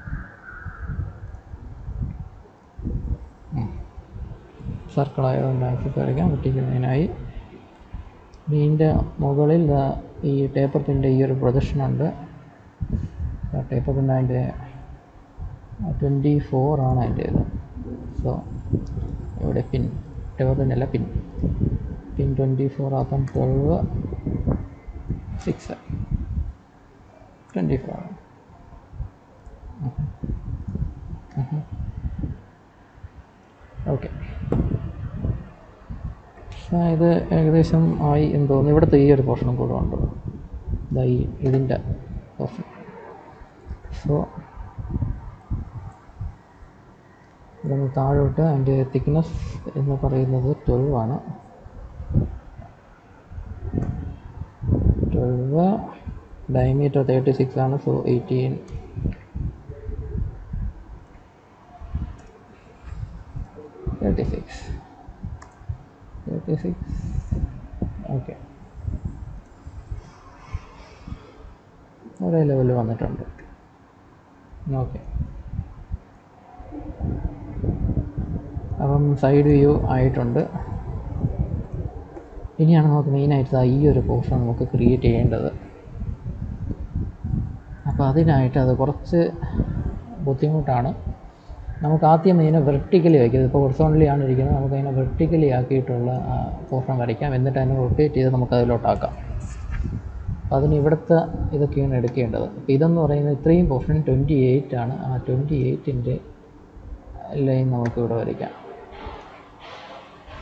സർക്കിൾ ആയതുകൊണ്ട് ആക്സിസ് വരയ്ക്കാം ഒട്ടിക്കുന്നതിനായി ഇതിൻ്റെ മുകളിൽ ദാ ഈ ടേപ്പർ പിൻ്റെ ഈ ഒരു പ്രൊജക്ഷൻ ഉണ്ട് ടേപ്പർ പിൻ അതിൻ്റെ ട്വൻറ്റി ഫോർ ആണ് അതിൻ്റെ ഇത് സോ ഇവിടെ പിൻ ടേപ്പർ പിൻ അല്ല പിൻ പിൻ ട്വൻറ്റി ഫോർ ആക്കാം twelve six twenty four okay ഇത് ഏകദേശം ആയി എന്ന് തോന്നുന്നു ഇവിടുത്തെ ഈ ഒരു പോർഷനും കൂടെ ഉണ്ട് ഇതാ ഈ ഇതിൻ്റെ പോർഷൻ സോ ഇവിടെ നിന്ന് താഴോട്ട് അതിൻ്റെ തിക്നെസ് എന്ന് പറയുന്നത് ട്വൽവ് ആണ് ട്വൽവ് ഡയമീറ്റർ തേർട്ടി സിക്സ് ആണ് so eighteen thirty six thirty six okay ഒരേ ലെവലിൽ വന്നിട്ടുണ്ട് ഓക്കെ അപ്പം സൈഡ് വ്യൂ ആയിട്ടുണ്ട് ഇനിയാണ് നമുക്ക് മെയിനായിട്ട് ഈ ഒരു പോർഷൻ നമുക്ക് ക്രിയേറ്റ് ചെയ്യേണ്ടത് അപ്പോൾ അതിനായിട്ട് അത് കുറച്ച് ബുദ്ധിമുട്ടാണ് നമുക്ക് ആദ്യം ഇതിനെ വെർട്ടിക്കലി വയ്ക്കുന്നത് ഇപ്പോൾ ഹൊറിസോണ്ടലി ആണ് ഇരിക്കുന്നത് നമുക്ക് അതിനെ വെർട്ടിക്കലി ആക്കിയിട്ടുള്ള പോർഷൻ വരയ്ക്കാം എന്നിട്ട് അതിനെ റൊട്ടേറ്റ് ചെയ്ത് നമുക്ക് അതിലോട്ടാക്കാം അപ്പോൾ അതിന് ഇവിടുത്തെ ഇതൊക്കെയാണ് എടുക്കേണ്ടത് അപ്പോൾ ഇതെന്ന് പറയുന്നത് ഇത്രയും പോർഷൻ ട്വൻറ്റി എയ്റ്റ് ആണ് ആ ട്വൻറ്റി എയ്റ്റിൻ്റെ ലൈൻ നമുക്ക് ഇവിടെ വരയ്ക്കാം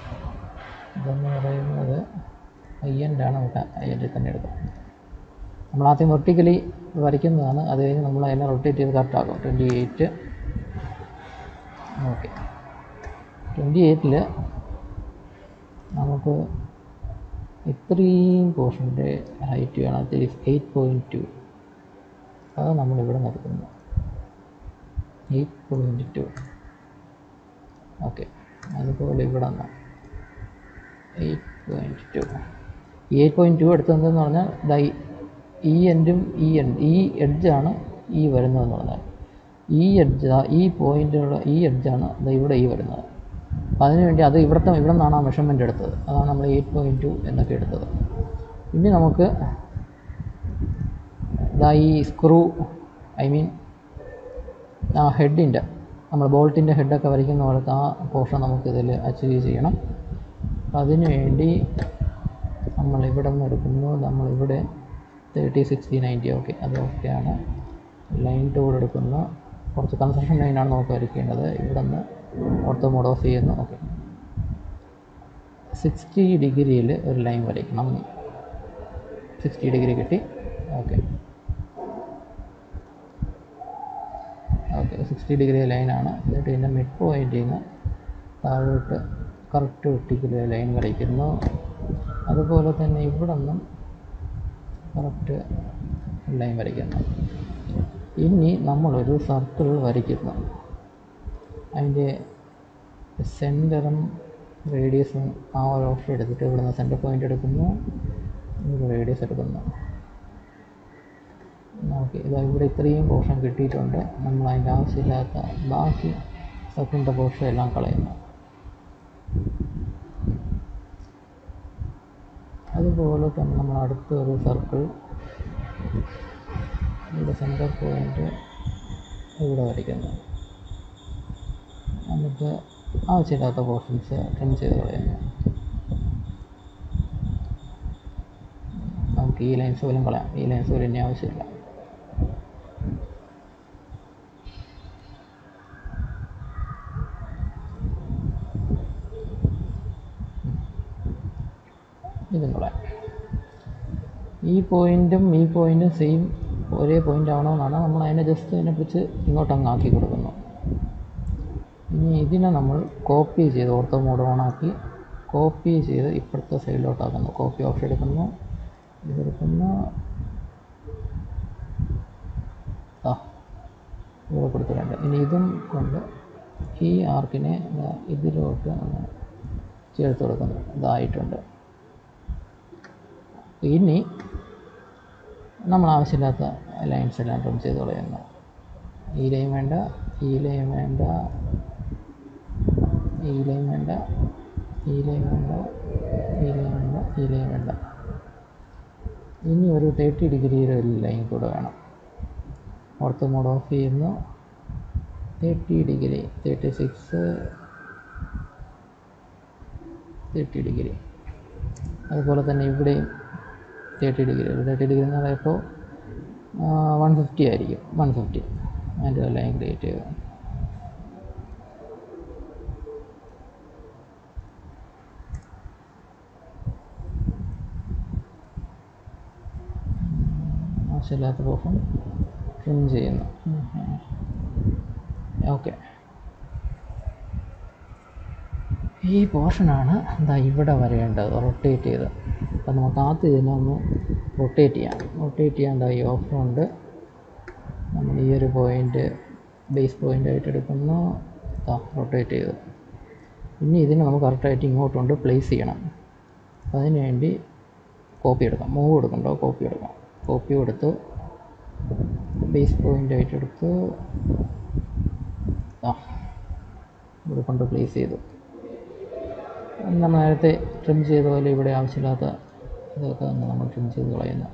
ഇതെന്ന് പറയുന്നത് ഐ എൻ്റാണ് നമുക്ക് ഐ എൻ്റിൽ തന്നെ എടുക്കാം നമ്മൾ ആദ്യം വെർട്ടിക്കലി വരയ്ക്കുന്നതാണ് അത് കഴിഞ്ഞ് നമ്മൾ അതിനെ റൊട്ടേറ്റ് ചെയ്ത് കറക്റ്റ് ആക്കും ട്വൻറ്റി എയ്റ്റ് ഓക്കെ ട്വൻറ്റി എയ്റ്റിൽ നമുക്ക് ഇത്രയും പോർഷൻ്റെ ഹൈറ്റ് വേണം അതിൽ എയ്റ്റ് പോയിൻറ്റ് ടു അത് നമ്മളിവിടെ നിർത്തുന്നു എയ്റ്റ് പോയിൻറ്റ് ടു ഓക്കെ അതുപോലെ ഇവിടെ നിന്ന് എയ്റ്റ് പോയിൻറ്റ് ടു ഈ എയ്റ്റ് പോയിൻറ്റ് ടു എടുത്തതെന്ന് പറഞ്ഞാൽ ദാ ഈ- ഈ എൻഡും ഈ എൻഡ് ഈ എഡ്ജാണ് ഈ വരുന്നതെന്ന് പറഞ്ഞാൽ ഈ എഡ്ജ് ഈ പോയിൻ്റുള്ള ഈ എഡ്ജാണ് ദാ ഇവിടെ ഈ വരുന്നത് അപ്പോൾ അതിന് വേണ്ടി അത് ഇവിടുത്തെ ഇവിടെ നിന്നാണ് ആ മെഷർമെൻ്റ് എടുത്തത് അതാണ് നമ്മൾ എയ്റ്റ് പോയിൻറ്റ് ടു എന്നൊക്കെ എടുത്തത് ഇനി നമുക്ക് ഇതാ ഈ സ്ക്രൂ ഐ മീൻ ആ ഹെഡിൻ്റെ നമ്മൾ ബോൾട്ടിൻ്റെ ഹെഡൊക്കെ വരയ്ക്കുന്ന പോലത്തെ ആ പോർഷൻ നമുക്ക് ഇതിൽ അച്ചീവ് ചെയ്യണം അപ്പം അതിന് വേണ്ടി നമ്മൾ ഇവിടെ നിന്ന് എടുക്കുന്നു നമ്മളിവിടെ തേർട്ടി സിക്സ്റ്റി നയൻറ്റി ഓക്കെ അത് ഓക്കെയാണ് ലൈൻ ടൂൾ എടുക്കുന്നു കുറച്ച് കൺസ്ട്രക്ഷൻ ലൈനാണ് നമുക്ക് വരയ്ക്കേണ്ടത് ഇവിടെ നിന്ന് ഓർത്തോ മോഡ് ഓഫ് ചെയ്യുന്നു ഓക്കെ സിക്സ്റ്റി ഡിഗ്രിയിൽ ഒരു ലൈൻ വരയ്ക്കണം സിക്സ്റ്റി ഡിഗ്രി കിട്ടി ഓക്കെ ഓക്കെ സിക്സ്റ്റി ഡിഗ്രി ലൈനാണ് എന്നിട്ട് ഇതിൻ്റെ മിഡ് പോയിൻറ്റിൽ നിന്ന് താഴോട്ട് കറക്റ്റ് വെട്ടിക്കൽ ലൈൻ വരയ്ക്കുന്നു അതുപോലെ തന്നെ ഇവിടെ നിന്നും കറക്റ്റ് ലൈൻ വരയ്ക്കുന്നു ഇനി നമ്മളൊരു സർക്കിൾ വരയ്ക്കുന്നു അതിൻ്റെ സെൻറ്ററും റേഡിയസും ആ ഒരു ഓപ്ഷൻ എടുത്തിട്ട് ഇവിടുന്ന് സെൻറ്റർ പോയിൻ്റ് എടുക്കുന്നു ഒരു റേഡിയസ് എടുക്കുന്നു ഓക്കെ ഇതാ ഇവിടെ ഇത്രയും പോർഷൻ കിട്ടിയിട്ടുണ്ട് നമ്മൾ അതിൻ്റെ ആവശ്യമില്ലാത്ത ബാക്കി സർക്കിളിൻ്റെ പോർഷൻ എല്ലാം കളയുന്നു അതുപോലെ തന്നെ നമ്മൾ അടുത്ത ഒരു സർക്കിൾ ഇവിടെ സെൻറ്റർ പോയിൻ്റ് ഇവിടെ വരയ്ക്കുന്നു എന്നിട്ട് ആവശ്യമില്ലാത്ത പോർഷൻസ് ട്രിം ചെയ്ത് കളയുന്നു നമുക്ക് ഈ ലൈൻസ് പോലും കളയാം ഈ ലൈൻസ് പോലും ഇനി ആവശ്യമില്ല ഇതും കളയാം ഈ പോയിൻറ്റും ഈ പോയിൻറ്റും സെയിം ഒരേ പോയിൻ്റ് ആവണമെന്നാണ് നമ്മൾ അതിനെ ജസ്റ്റ് അതിനെ പിടിച്ച് ഇങ്ങോട്ട് അങ്ങ് ആക്കി കൊടുക്കുന്നു ഇനി ഇതിനെ നമ്മൾ കോപ്പി ചെയ്ത് ഓർത്തോ മോഡ് ഓണാക്കി കോപ്പി ചെയ്ത് ഇപ്പുറത്തെ സൈഡിലോട്ടാക്കുന്നു കോപ്പി ഓപ്ഷൻ എടുക്കുന്നു ഇതെടുക്കുന്നു ആ ഇവിടെ കൊടുത്തിട്ടുണ്ട് ഇനി ഇതും കൊണ്ട് ഈ ആർക്കിനെ ദാ ഇതിലോട്ട് ഒന്ന് ചേർത്ത് കൊടുക്കുന്നു ഇതായിട്ടുണ്ട് ഇനി നമ്മൾ ആവശ്യമില്ലാത്ത ലൈൻസ് എല്ലാം ട്രിം ചെയ്ത് കളയുന്നു ഈ ലൈൻ വേണ്ട ഈ ലൈൻ വേണ്ട ഈ ലൈൻ വേണ്ട ഈ ലൈൻ വേണ്ട ഈ ലൈൻ വേണ്ട ഈ ലൈൻ വേണ്ട ഇനി ഒരു തേർട്ടി ഡിഗ്രിയുടെ ഒരു ലൈൻ കൂടെ വേണം ഓർത്ത് മോഡ് ഓഫ് ചെയ്യുന്നു thirty degree thirty six thirty degree അതുപോലെ തന്നെ ഇവിടെയും തേർട്ടി ഡിഗ്രി തേർട്ടി ഡിഗ്രി എന്ന് പറയുമ്പോൾ വൺ ഫിഫ്റ്റി ആയിരിക്കും വൺ ഫിഫ്റ്റി അതിൻ്റെ ലൈൻ ക്രിയേറ്റ് ചെയ്യുക ആവശ്യമില്ലാത്ത പോർഷൻ ട്രിം ചെയ്യുന്നു ഓക്കെ ഈ പോർഷനാണ് എന്താ ഇവിടെ വരേണ്ടത് റൊട്ടേറ്റ് ചെയ്ത് അപ്പം നമുക്ക് ആദ്യം ഇതിനെ ഒന്ന് റൊട്ടേറ്റ് ചെയ്യാം റൊട്ടേറ്റ് ചെയ്യാൻ എന്താ ഈ ഓപ്ഷൻ ഉണ്ട് നമ്മൾ ഈ ഒരു പോയിൻ്റ് ബേസ് പോയിൻ്റ് ആയിട്ട് എടുക്കുന്നു റൊട്ടേറ്റ് ചെയ്തു ഇനി ഇതിനെ നമുക്ക് കറക്റ്റായിട്ട് ഇങ്ങോട്ടുണ്ട് പ്ലേസ് ചെയ്യണം അപ്പം അതിന് വേണ്ടി കോപ്പി എടുക്കാം മൂവ് എടുക്കണ്ടോ കോപ്പി എടുക്കാം കോപ്പി കൊടുത്ത് ബേസ് പോയിൻ്റ് ആയിട്ട് എടുത്ത് ആ ഇവിടെ കൊണ്ട് പ്ലേസ് ചെയ്തു നമ്മൾ നേരത്തെ ട്രിം ചെയ്ത പോലെ ഇവിടെ ആവശ്യമില്ലാത്ത ഇതൊക്കെ ഒന്ന് നമ്മൾ ട്രിം ചെയ്ത് കളയുന്നു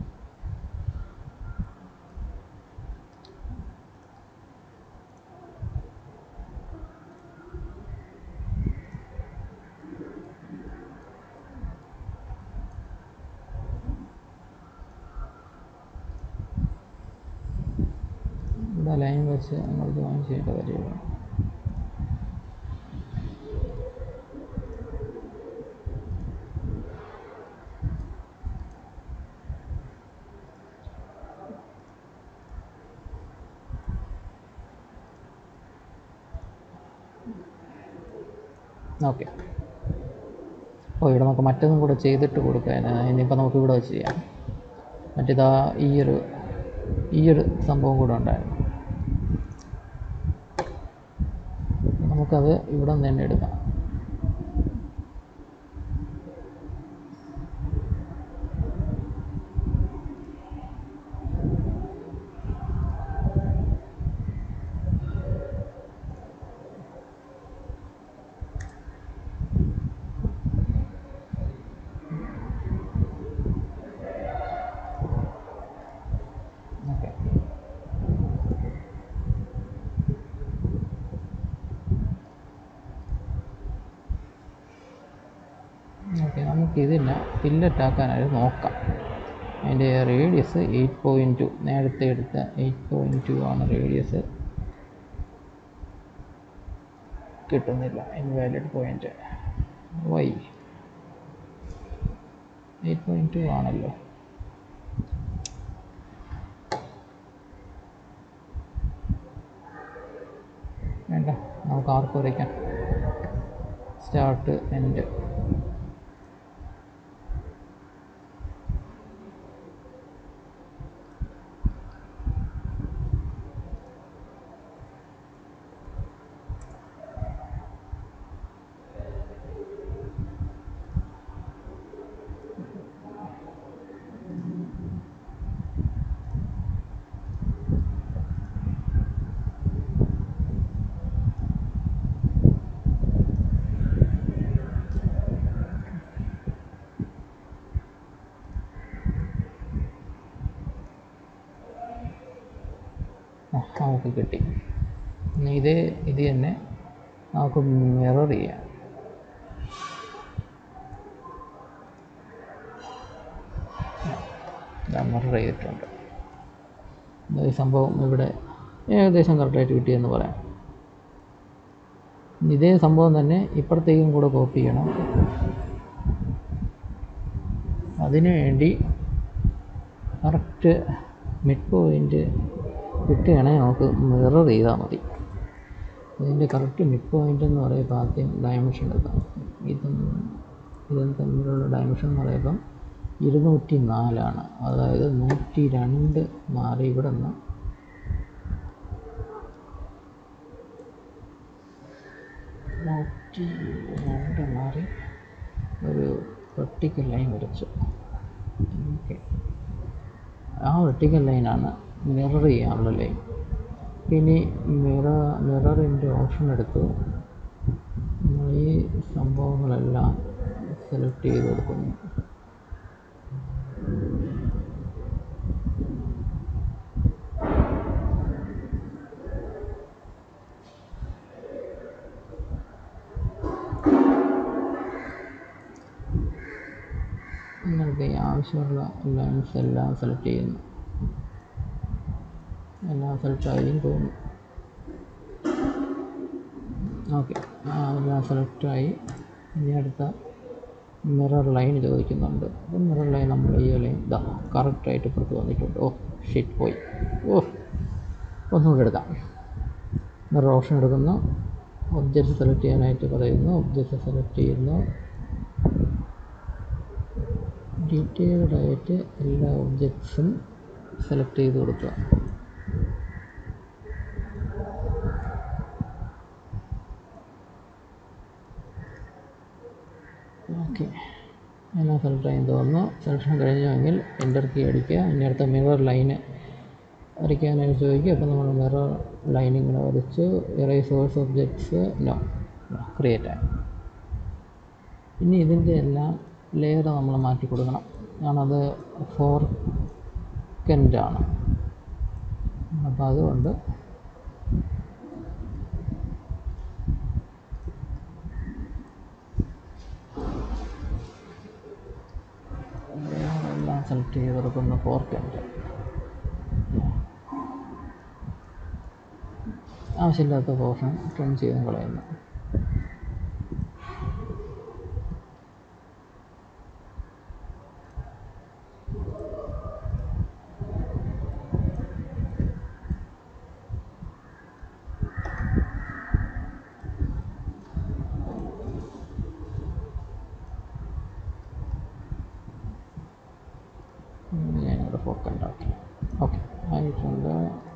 ഇവിടെ ലൈൻ വെച്ച് നമ്മൾ ജോയിൻ ചെയ്യേണ്ട കാര്യമാണ് ഓക്കെ ഓ ഇവിടെ നമുക്ക് മറ്റൊന്നും കൂടെ ചെയ്തിട്ട് കൊടുക്കാൻ ഇനിയിപ്പോൾ നമുക്ക് ഇവിടെ വെച്ച് ചെയ്യാം മറ്റേതാ ഈ ഒരു ഈ ഒരു സംഭവം കൂടെ ഉണ്ടായിരുന്നു നമുക്കത് ഇവിടെ നിന്ന് തന്നെ എടുക്കാം ഓക്കെ ഓക്കെ നമുക്കിതിനെ ഫില്ലറ്റ് ആക്കാനായിട്ട് നോക്കാം അതിൻ്റെ റേഡിയസ് എയ്റ്റ് പോയിൻറ്റ് ടു നേരത്തെ എടുത്ത എയ്റ്റ് പോയിൻറ്റ് ടു ആണ് റേഡിയസ് കിട്ടുന്നില്ല invalid point why eight point two ആണല്ലോ വേണ്ട നമുക്ക് ആർക്ക് വരയ്ക്കാം സ്റ്റാർട്ട് എൻഡ് ആ നമുക്ക് കിട്ടി ഇനി ഇതേ ഇത് തന്നെ നമുക്ക് മിറർ ചെയ്യാം മിറർ ചെയ്തിട്ടുണ്ട് ഈ സംഭവം ഇവിടെ ഏകദേശം കറക്റ്റായിട്ട് കിട്ടിയെന്ന് പറയാം ഇതേ സംഭവം തന്നെ ഇപ്പുറത്തേക്കും കൂടെ കോപ്പി ചെയ്യണം അതിനു വേണ്ടി കറക്റ്റ് മിഡ് പോയിൻ്റ് കിട്ടുകയാണെങ്കിൽ നമുക്ക് മിറർ ചെയ്താൽ മതി ഇതിൻ്റെ കറക്റ്റ് മിഡ് പോയിൻ്റ് എന്ന് പറയുമ്പോൾ ആദ്യം ഡയമെൻഷൻ എടുക്കാം ഇതും ഇതും തമ്മിലുള്ള ഡയമെൻഷൻ എന്ന് പറയുമ്പം ഇരുന്നൂറ്റി നാലാണ് അതായത് നൂറ്റി രണ്ട് മാറി ഇവിടെ നിന്ന് നൂറ്റി രണ്ട് മാറി ഒരു വെർട്ടിക്കൽ ലൈൻ വരച്ചു ഓക്കെ ആ വെർട്ടിക്കൽ ലൈനാണ് മിറർ ചെയ്യാനുള്ള ലൈൻ ഇനി മിറർ മിററിൻ്റെ ഓപ്ഷൻ എടുത്തു നമ്മൾ ഈ സംഭവങ്ങളെല്ലാം സെലക്ട് ചെയ്ത് കൊടുക്കുന്നു നിങ്ങൾക്ക് ഈ ആവശ്യമുള്ള ലൈൻസ് എല്ലാം സെലക്ട് ചെയ്യുന്നു എല്ലാം സെലക്ട് ആയി തോന്നുന്നു ഓക്കെ എല്ലാം സെലക്റ്റായി ഇനി അടുത്ത മിറർ ലൈൻ ചോദിക്കുന്നുണ്ട് അപ്പം മിറർ ലൈൻ നമ്മൾ ഈ ലൈൻ ഇതാ കറക്റ്റായിട്ട് ഇപ്പുറത്ത് വന്നിട്ടുണ്ട് ഓ ഷീറ്റ് പോയി ഓ ഒന്നുകൂടെ എടുക്കാം മിറർ ഓപ്ഷൻ എടുക്കുന്നു ഒബ്ജക്റ്റ് സെലക്ട് ചെയ്യാനായിട്ട് പറയുന്നു ഒബ്ജക്റ്റ് സെലക്ട് ചെയ്യുന്നു ഡീറ്റെയിൽഡ് ആയിട്ട് എല്ലാ ഒബ്ജക്ട്സും സെലക്ട് ചെയ്ത് കൊടുക്കുക ഓക്കെ എല്ലാം സെലക്ട് ആയി തോന്നുന്നു സെലക്ഷൻ കഴിഞ്ഞെങ്കിൽ എൻ്റർ കീ അടിക്കുക ഇനി അടുത്ത മിറർ ലൈന് വരയ്ക്കാനായിട്ട് ചോദിക്കുക അപ്പോൾ നമ്മൾ മിറർ ലൈൻ ഇങ്ങനെ വരച്ചു erase source objects no create ആയി ഇനി ഇതിൻ്റെ എല്ലാം ലെയർ നമ്മൾ മാറ്റി കൊടുക്കണം ഞാനത് ഫോർക്കൻ്റാണ് അപ്പോൾ അതുകൊണ്ട് എല്ലാം സെലക്ട് ചെയ്ത് കൊടുക്കുന്ന ഫോർക്കൻ്റ് ആവശ്യമില്ലാത്ത പോർഷൻ ട്രിം ചെയ്ത് കളയുന്നു ഞാനിവിടെ ഫോർക്ക് ഉണ്ടാക്കി ഓക്കെ ആയിട്ടുണ്ട്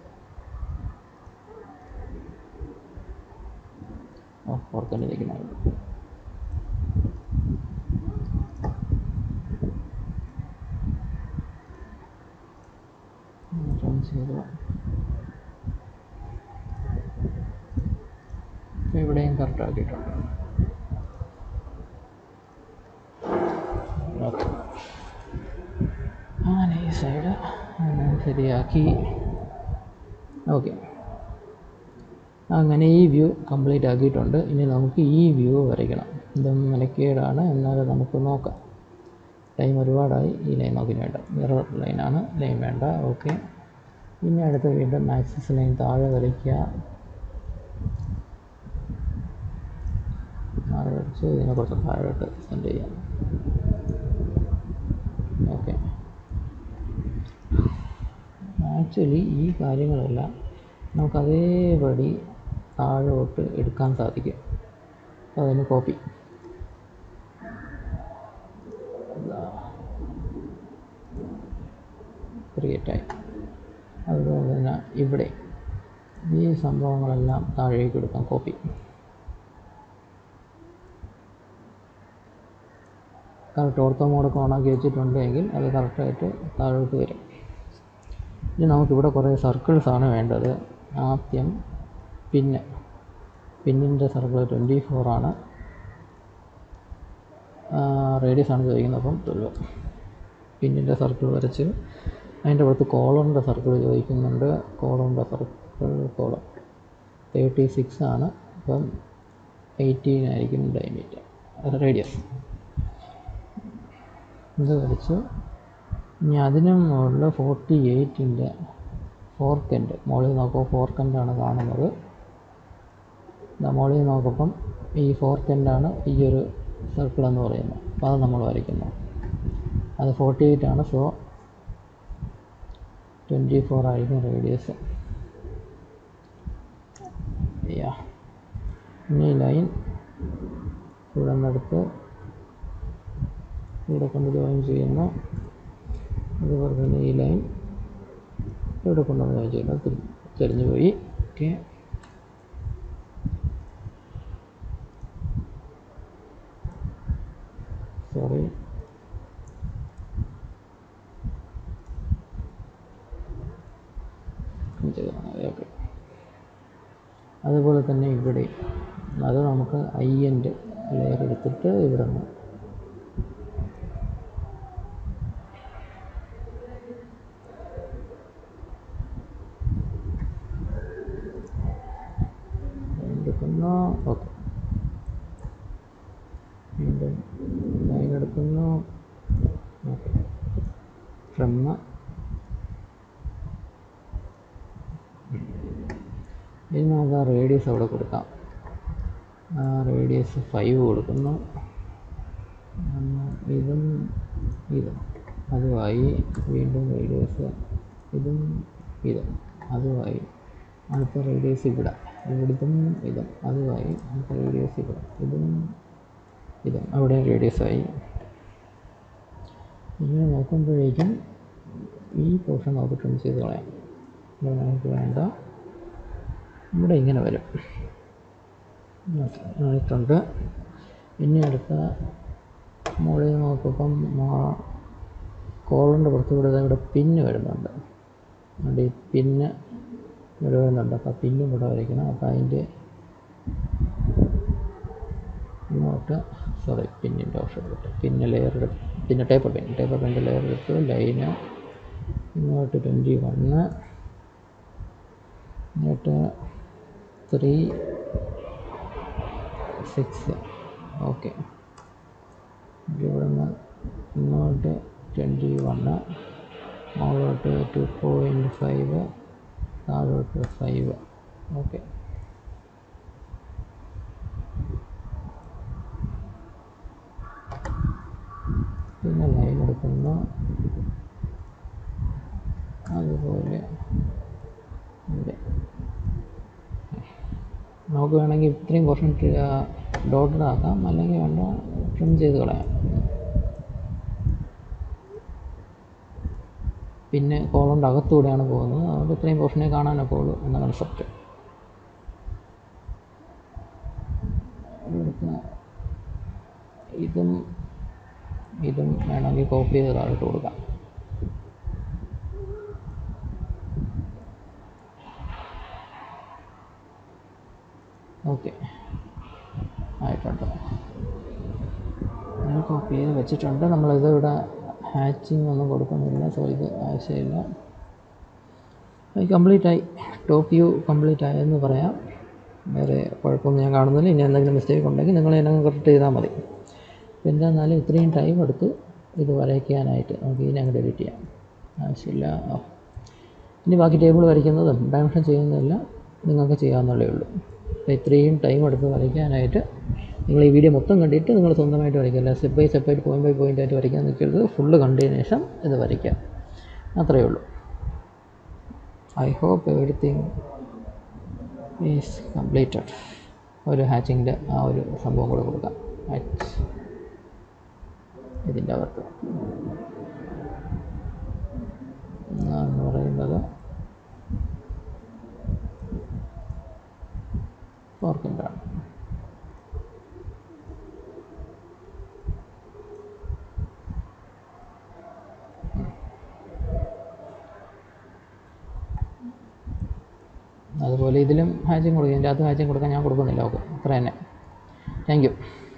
ഓ ഫോർക്ക് ഇരിക്കുന്നുണ്ട് റൺ ചെയ്തു ഇപ്പം ഇവിടെയും കറക്റ്റ് ആക്കിയിട്ടുണ്ട് ഓക്കെ അങ്ങനെ ഈ സൈഡ് ശരിയാക്കി ഓക്കെ അങ്ങനെ ഈ വ്യൂ കംപ്ലീറ്റ് ആക്കിയിട്ടുണ്ട് ഇനി നമുക്ക് ഈ വ്യൂ വരയ്ക്കണം ഇതും മെനക്കേടാണ് എന്നാലും നമുക്ക് നോക്കാം ടൈം ഒരുപാടായി ഈ ലൈൻ നോക്കി വേണ്ട മിറർ ലൈനാണ് ലൈൻ വേണ്ട ഓക്കെ ഇനി അടുത്ത് വീണ്ടും ആക്സിസ് ലൈൻ താഴെ വരയ്ക്കുക താഴെ വരച്ച് ഇതിനെ കുറച്ച് താഴോട്ട് സെൻഡ് ചെയ്യാം ഓക്കെ ആക്ച്വലി ഈ കാര്യങ്ങളെല്ലാം നമുക്ക് അതേപടി താഴോട്ട് എടുക്കാൻ സാധിക്കും അപ്പോൾ അതിന് കോപ്പി ക്രിയേറ്റായി അതുപോലെ തന്നെ ഇവിടെ ഈ സംഭവങ്ങളെല്ലാം താഴേക്ക് എടുക്കാം കോപ്പി കറക്റ്റ് ഓർത്തോ മോഡൊക്കെ ഓണാക്കി വെച്ചിട്ടുണ്ടെങ്കിൽ അത് കറക്റ്റായിട്ട് താഴോട്ട് വരും ഇനി നമുക്കിവിടെ കുറേ സർക്കിൾസാണ് വേണ്ടത് ആദ്യം പിന്ന് പിന്നിൻ്റെ സർക്കിൾ ട്വൻറ്റി ഫോറാണ് റേഡിയസ് ആണ് ചോദിക്കുന്നത് അപ്പം ട്വൽവ് പിന്നിൻ്റെ സർക്കിൾ വരച്ച് അതിൻ്റെ പുറത്ത് കോളറിൻ്റെ സർക്കിൾ ചോദിക്കുന്നുണ്ട് കോളറിൻ്റെ സർക്കിൾ കോളർ തേർട്ടി സിക്സ് ആണ് അപ്പം എയ്റ്റീൻ ആയിരിക്കും ഡയമീറ്റർ റേഡിയസ് ഇത് വരച്ചു ഇനി അതിനും മുകളിൽ ഫോർട്ടി എയ്റ്റിൻ്റെ ഫോർക്കെൻഡ് മുകളിൽ നോക്കുമ്പോൾ ഫോർക്കെൻഡാണ് കാണുന്നത് മുകളിൽ നോക്കുമ്പം ഈ ഫോർക്കെൻഡാണ് ഈ ഒരു സർക്കിൾ എന്ന് പറയുന്നത് അപ്പോൾ അത് നമ്മൾ വരയ്ക്കുന്നു അത് ഫോർട്ടി എയ്റ്റ് ആണ് സോ ട്വൻറ്റി ഫോർ ആയിരിക്കും റേഡിയസ് യാ ഇനി ലൈൻ ഇവിടെ നിന്നെടുത്ത് ഇവിടെ കൊണ്ട് ജോയിൻ ചെയ്യുന്നു അതുപോലെ തന്നെ ഈ ലൈൻ ഇവിടെ കൊണ്ടുവന്ന് ജോയിൻ ചെയ്യുന്നു തിരിഞ്ഞു പോയി ഓക്കെ സോറി ഓക്കെ അതുപോലെ തന്നെ ഇവിടെ അത് നമുക്ക് ഐ എൻഡ് ലെയർ എടുത്തിട്ട് ഇവിടെ നിന്ന് എടുക്കുന്നു ഓക്കെ വീണ്ടും ലൈൻ എടുക്കുന്നു ഓക്കെ ഫ്രം ഇനി നമുക്ക് ആ റേഡിയസ് അവിടെ കൊടുക്കാം ആ റേഡിയസ് ഫൈവ് കൊടുക്കുന്നു ഇതും ഇതും അതുമായി വീണ്ടും റേഡിയസ് ഇതും ഇതും അതുമായി അടുത്ത റേഡിയസ് ഇവിടെ ഇവിടുത്തും ഇതും അതുമായി അടുത്ത റേഡിയസ് ഇവിടെ ഇതും ഇതും അവിടെ റേഡിയസായി ഇങ്ങനെ നോക്കുമ്പോഴേക്കും ഈ പോർഷൻ നമുക്ക് ട്രിം ചെയ്ത് കളയാം ഇവിടെ നമുക്ക് വേണ്ട ഇവിടെ ഇങ്ങനെ വരും ആയിട്ടുണ്ട് ഇനി അടുത്ത മുകളിൽ നോക്കുമ്പം കോളറിൻ്റെ പുറത്ത് ഇവിടെ ഇവിടെ പിന്ന് വരുന്നുണ്ട് അതുകൊണ്ട് ഈ പിന്ന് ഇവിടെ വരുന്നുണ്ട് അപ്പോൾ പിന്നും ഇവിടെ വരയ്ക്കണം അപ്പോൾ അതിൻ്റെ ഇങ്ങോട്ട് സോറി പിന്നിൻ്റെ ഓപ്ഷൻ എടുത്ത് പിന്നെ ലെയർ എടുത്ത് പിന്നെ ടേപ്പർ പെൻ ടേപ്പർ പെൻ്റെ ലെയർ എടുത്ത് ലൈന് ഇങ്ങോട്ട് ട്വൻറ്റി വണ്ണ് എന്നിട്ട് ത്രീ സിക്സ് ഓക്കെ ഇവിടെ നിന്ന് ഇങ്ങോട്ട് ട്വൻറ്റി വണ്ണ് മുകളിലോട്ട് ടു പോയിൻറ്റ് ഫൈവ് താഴോട്ട് ഫൈവ് ഓക്കെ പിന്നെ ലൈൻ എടുക്കുന്നു അതുപോലെ ഇവിടെ നമുക്ക് വേണമെങ്കിൽ ഇത്രയും പോർഷൻ ഡോട്ടഡ് ആക്കാം അല്ലെങ്കിൽ വേണ്ട ട്രിം ചെയ്ത് കളയാം പിന്നെ കോളറിൻ്റെ അകത്തൂടെയാണ് പോകുന്നത് അതുകൊണ്ട് ഇത്രയും പോർഷനെ കാണാനൊക്കെ ഉള്ളൂ എന്ന കൺസെപ്റ്റ് ഇതും ഇതും വേണമെങ്കിൽ കോപ്പി ചെയ്ത് താഴോട്ട് കൊടുക്കാം ഓക്കെ ആയിട്ടുണ്ട് ഞാൻ കോപ്പി ചെയ്ത് വെച്ചിട്ടുണ്ട് നമ്മളിത് ഇവിടെ ഹാച്ചിങ് ഒന്നും കൊടുക്കുന്നില്ല സോ ഇത് ആവശ്യമില്ല അത് കംപ്ലീറ്റ് ആയി ടോപ്പ് വ്യൂ കംപ്ലീറ്റ് ആയെന്ന് പറയാം വേറെ കുഴപ്പമൊന്നും ഞാൻ കാണുന്നില്ല ഇനി എന്തെങ്കിലും മിസ്റ്റേക്ക് ഉണ്ടെങ്കിൽ നിങ്ങൾ എന്നെ കറക്റ്റ് ചെയ്താൽ മതി പിന്നെ എന്നാലും ഇത്രയും ടൈം എടുത്ത് ഇത് വരയ്ക്കാനായിട്ട് നമുക്ക് ഇതിനെ അങ്ങ് ഡിലീറ്റ് ചെയ്യാം ആവശ്യമില്ല ആ. ഇനി ബാക്കി ടേബിൾ വരയ്ക്കുന്നതും ഡയമെൻഷൻ ചെയ്യുന്നതെല്ലാം നിങ്ങൾക്ക് ചെയ്യാവുന്നതേ ഉള്ളൂ അപ്പോൾ ഇത്രയും ടൈം എടുത്ത് വരയ്ക്കാനായിട്ട് നിങ്ങൾ ഈ വീഡിയോ മൊത്തം കണ്ടിട്ട് നിങ്ങൾ സ്വന്തമായിട്ട് വരയ്ക്കില്ല സ്റ്റെപ്പ് ബൈ സ്റ്റെപ്പായിട്ട് പോയിൻ്റ് ബൈ പോയിൻ്റ് ആയിട്ട് വരയ്ക്കാൻ നിൽക്കരുത് ഫുള്ള് കണ്ടതിന് ശേഷം ഇത് വരയ്ക്കാം അത്രയേ ഉള്ളൂ I hope everything is completed ഒരു ഹാച്ചിങ്ങിൻ്റെ ആ ഒരു സംഭവം കൂടെ കൊടുക്കാം ഹാച്ച് ഇതിൻ്റെ അകത്ത് എന്ന് പറയുന്നത് ഫോർക്കിൻ്റാണ് അതുപോലെ ഇതിലും ഹാച്ചിങ് കൊടുക്കും ഇതിൻ്റെ അകത്ത് ഹാച്ചിങ് കൊടുക്കാൻ ഞാൻ കൊടുക്കുന്നില്ല ഓക്കെ അത്ര തന്നെ താങ്ക് യു